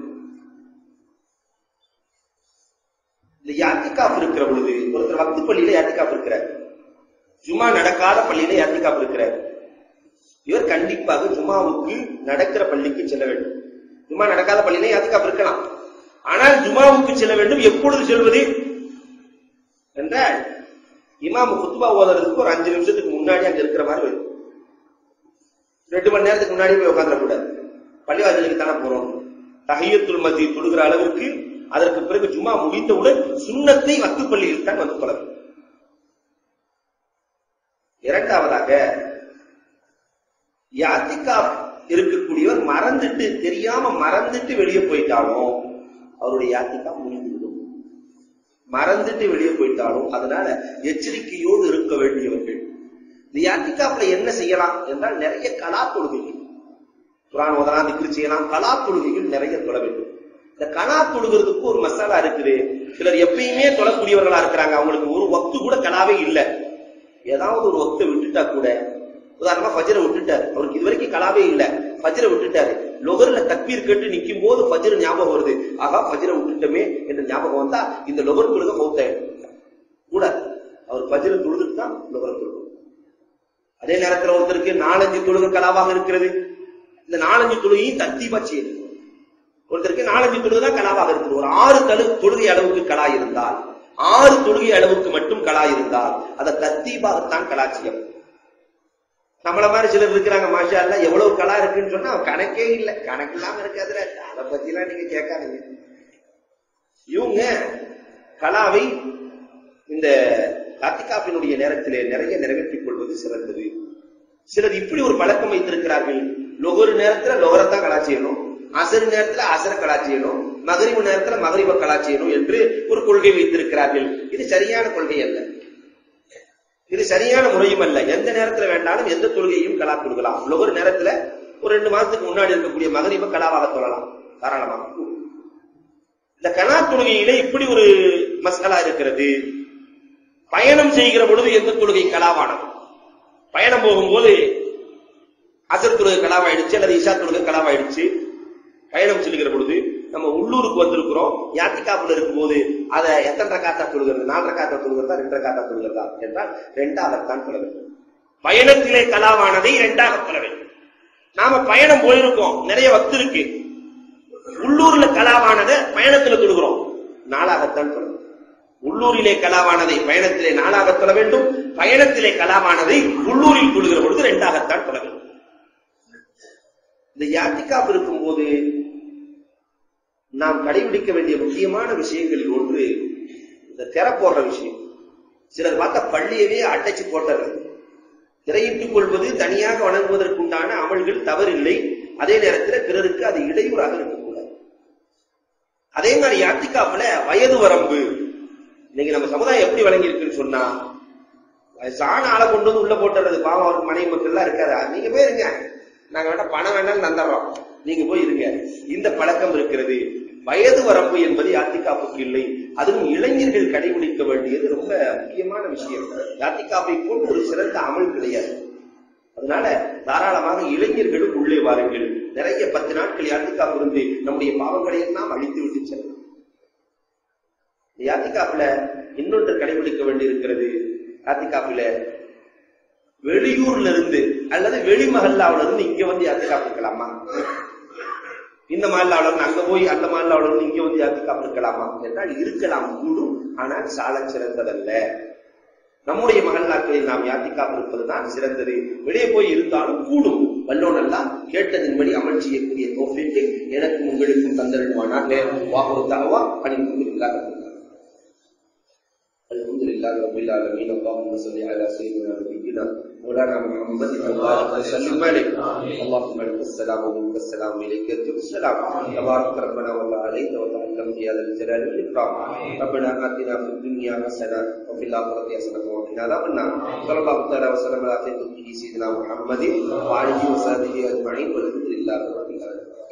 Speaker 1: இந்த யாத்திகாப் இருக்கிற பொழுது ஒருத்தர் வக்து பள்ளியில யாத்திகாப் இருக்கிறார் ஜுமா நடக்காத பள்ளியில யாத்திகாப் இருக்கிறார் இவர் கண்டிப்பாக ஜுமாவுக்கு நடக்கிற பள்ளிக்கு செல்ல வேண்டும் ஜுமா நடக்காத பள்ளியில யாத்திகாப் இருக்கலாம் ஆனால் ஜுமாவுக்கு செல்ல வேண்டும் எப்பொழுது செல்வது என்றால் இமாம் குத்துபா ஓதுறதுக்கு ஒரு அஞ்சு நிமிஷத்துக்கு முன்னாடி அங்க இருக்கிற மாதிரி வரும் ரெண்டு மணி நேரத்துக்கு முன்னாடி போய் உட்காந்துடக்கூடாது பள்ளிவாசலுக்கு தானே போறோம் தஹியத்துல் மதி தொழுகிற அளவிற்கு அதற்கு பிறகு ஜுமா முடிந்தவுடன் சுண்ணத்தை வத்து பள்ளியில் தான் வந்து கொள்ள வேண்டும் இரண்டாவதாக யாத்திகா இருக்கக்கூடியவர் மறந்துட்டு தெரியாம மறந்துட்டு வெளியே போயிட்டாலும் அவருடைய யாத்திகா முடிந்துவிடும் மறந்துட்டு வெளியே போயிட்டாலும் அதனால எச்சரிக்கையோடு இருக்க வேண்டியவர்கள் இந்த யாத்திகாப்ல என்ன செய்யலாம் என்றால் நிறைய கலா தொழுகைகள் குரான் ஓதலாம் திக்ரு செய்யலாம் கலா தொழுகைகள் நிறைய தொழ வேண்டும் இந்த கலா தொழுகிறதுக்கு ஒரு மசாலா இருக்குது சிலர் எப்பயுமே தொழக்கூடியவர்களா இருக்கிறாங்க அவங்களுக்கு ஒரு வக்து கூட கலாவே இல்லை ஏதாவது ஒரு வக்தை விட்டுட்டா கூட உதாரணமா ஃபஜரை விட்டுட்டாரு அவருக்கு இது வரைக்கும் கலாவே இல்ல ஃபஜரை விட்டுட்டாரு லொகர்ல தக்பீர் கேட்டு நிக்கும் போது ஃபஜர் ஞாபகம் வருது ஆகா ஃபஜரை விட்டுட்டோமே என்ற ஞாபகம் வந்தா இந்த லொகர் தொழுக மௌத்தாயிடும் கூட அவர் ஃபஜரை தொழுதுட்டு தான் லொகர் தொழுகும் அதே நேரத்துல ஒருத்தருக்கு நாலஞ்சு தொழுகை கலாவாக இருக்கிறது இந்த நாலஞ்சு தொழுகையும் தத்தீபா செய்யுது ஒருத்தருக்கு நாலஞ்சு தொழுகை தான் கலாவாக இருக்குது ஒரு ஆறு தழு தொழுகை அளவுக்கு கலா இருந்தால் ஆறு தொழுகை அளவுக்கு மட்டும் கலா இருந்தால் அதை தத்தீபாகத்தான் கலா செய்யும் நம்மள மாதிரி சிலர் இருக்கிறாங்க மாஷா அல்ல எவ்வளவு கலா இருக்குன்னு சொன்னா கணக்கே இல்லை கணக்கு இல்லாம இருக்காதுல அதை பத்தி எல்லாம் நீங்க கேட்காதீங்க இவங்க கலாவை இந்த காத்திகாப்பினுடைய நேரத்திலே நிறைய நிறைவேற்றிக் கொள்வது சிறந்தது சிலர் இப்படி ஒரு பழக்கம் வைத்திருக்கிறார்கள் லொகரு நேரத்துல லொகரத்தான் கலா செய்யணும் அசரு நேரத்துல அசர கலா செய்யணும் மகரிபு நேரத்துல மகரிப கலா செய்யணும் என்று ஒரு கொள்கை வைத்திருக்கிறார்கள் இது சரியான கொள்கை அல்ல இது சரியான முறையும் அல்ல எந்த நேரத்துல வேண்டாலும் எந்த தொழுகையும் கலா கொடுக்கலாம் லொகர் நேரத்துல ஒரு ரெண்டு மாசத்துக்கு முன்னாடி இருக்கக்கூடிய மகரிப கலாவாக தொழலாம் தாராளமாக இந்த கலா தொழுகையில இப்படி ஒரு மசாலா இருக்கிறது பயணம் செய்கிற பொழுது எந்த தொழுகை கலாவானது பயணம் போகும்போது அசர் தொழுகை கலாம் ஆயிடுச்சு அல்லது இஷா தொழுகை கலாம் ஆயிடுச்சு பயணம் செல்லுகிற பொழுது நம்ம உள்ளூருக்கு வந்திருக்கிறோம் யாத்திகாப்புல இருக்கும்போது அதை எத்தனை காத்தா தொழுகிறது நாலரை காத்தா தொழுகிறதா ரெண்டரை காத்தா தொழுகிறதா என்றால் ரெண்டாகத்தான் சொல்ல வேண்டும் பயணத்திலே கலாவானதை இரண்டாக சொல்ல வேண்டும் நாம பயணம் போயிருக்கோம் நிறைய வக்து இருக்கு உள்ளூர்ல கலாவானதை பயணத்துல தொழுகிறோம் நாளாகத்தான் சொல்லணும் உள்ளூரிலே கலாவானதை பயணத்திலே நாளாக சொல்ல வேண்டும் பயணத்திலே கலாவானதை உள்ளூரில் தொழுகிற பொழுது இரண்டாகத்தான் சொல்ல வேண்டும் இந்த யாத்திகாப் இருக்கும்போது நாம் கடைபிடிக்க வேண்டிய முக்கியமான விஷயங்களில் ஒன்று இந்த திரை போடுற விஷயம் சிலர் பார்த்தா பள்ளியவே அடைச்சு போட்டுறது திரையிட்டுக் கொள்வது தனியாக வணங்குவதற்குண்டான அமல்கள் தவறில்லை அதே நேரத்தில் பிறருக்கு அது இடையூறாக இருக்கக்கூடாது அதே மாதிரி யாத்திகாப்புல வயது வரம்பு இன்னைக்கு நம்ம சமுதாயம் எப்படி வழங்கி இருக்குன்னு சொன்னா வயசான ஆளை கொண்டு வந்து உள்ள போட்டுறது பாவம் அவருக்கு மனைவி மக்கள் எல்லாம் இருக்காது நீங்க போய் இருங்க நாங்க வேணா பணம் வேணாலும் தந்துடுறோம் நீங்க போய் இருங்க இந்த பழக்கம் இருக்கிறது வயது வரம்பு என்பது யாத்திகாப்புக்கு இல்லை அதுவும் இளைஞர்கள் கடைபிடிக்க வேண்டியது ரொம்ப முக்கியமான விஷயம் யாத்திகாப்பை போன்று ஒரு சிறந்த அமல் கிடையாது அதனால தாராளமாக இளைஞர்களும் உள்ளே வாருங்கள் நிறைய பத்து நாட்கள் யாத்திகாப்பு இருந்து நம்முடைய பாவங்களை எல்லாம் அழித்து விட்டு செல்லும் யாத்திகாப்புல இன்னொன்று கடைபிடிக்க வேண்டியிருக்கிறது யாத்திகாப்புல வெளியூர்ல இருந்து அல்லது வெளிமகல்லாவில இருந்து இங்க வந்து யாத்திகாப்பு இருக்கலாமா இந்த மஹல்லாவில இருந்து அங்க போய் அந்த மஹல்லாவில இருந்து இங்க வந்து யாத்திகாப்பு இருக்கலாமா என்றால் இருக்கலாம் கூடும் ஆனால் சால சிறந்ததல்ல நம்முடைய மகல்லாக்களில் நாம் யாத்திகாப்பு இருப்பதுதான் சிறந்தது வெளியே போய் இருந்தாலும் கூடும் வல்லோனெல்லாம் கேட்டதின்படி அமல் செய்யக்கூடிய தோஃபிக்கு எனக்கும் உங்களுக்கும் தந்தருமானாக வாகுறுத்தாகவா பணிந்து இல்லாத الحمد لله رب العالمين اللهم صل على سيدنا نبينا مولانا محمد وبارك وسلم عليه اللهم لك السلام ومنك السلام اليك يرجع السلام تبارك ربنا والله عليك وتعلم في هذا الجلال والاكرام ربنا اتنا في الدنيا حسنه وفي الاخره حسنه وقنا عذاب النار صلى الله تعالى وسلم على خير سيدنا محمد وعلى اله وصحبه اجمعين والحمد لله رب العالمين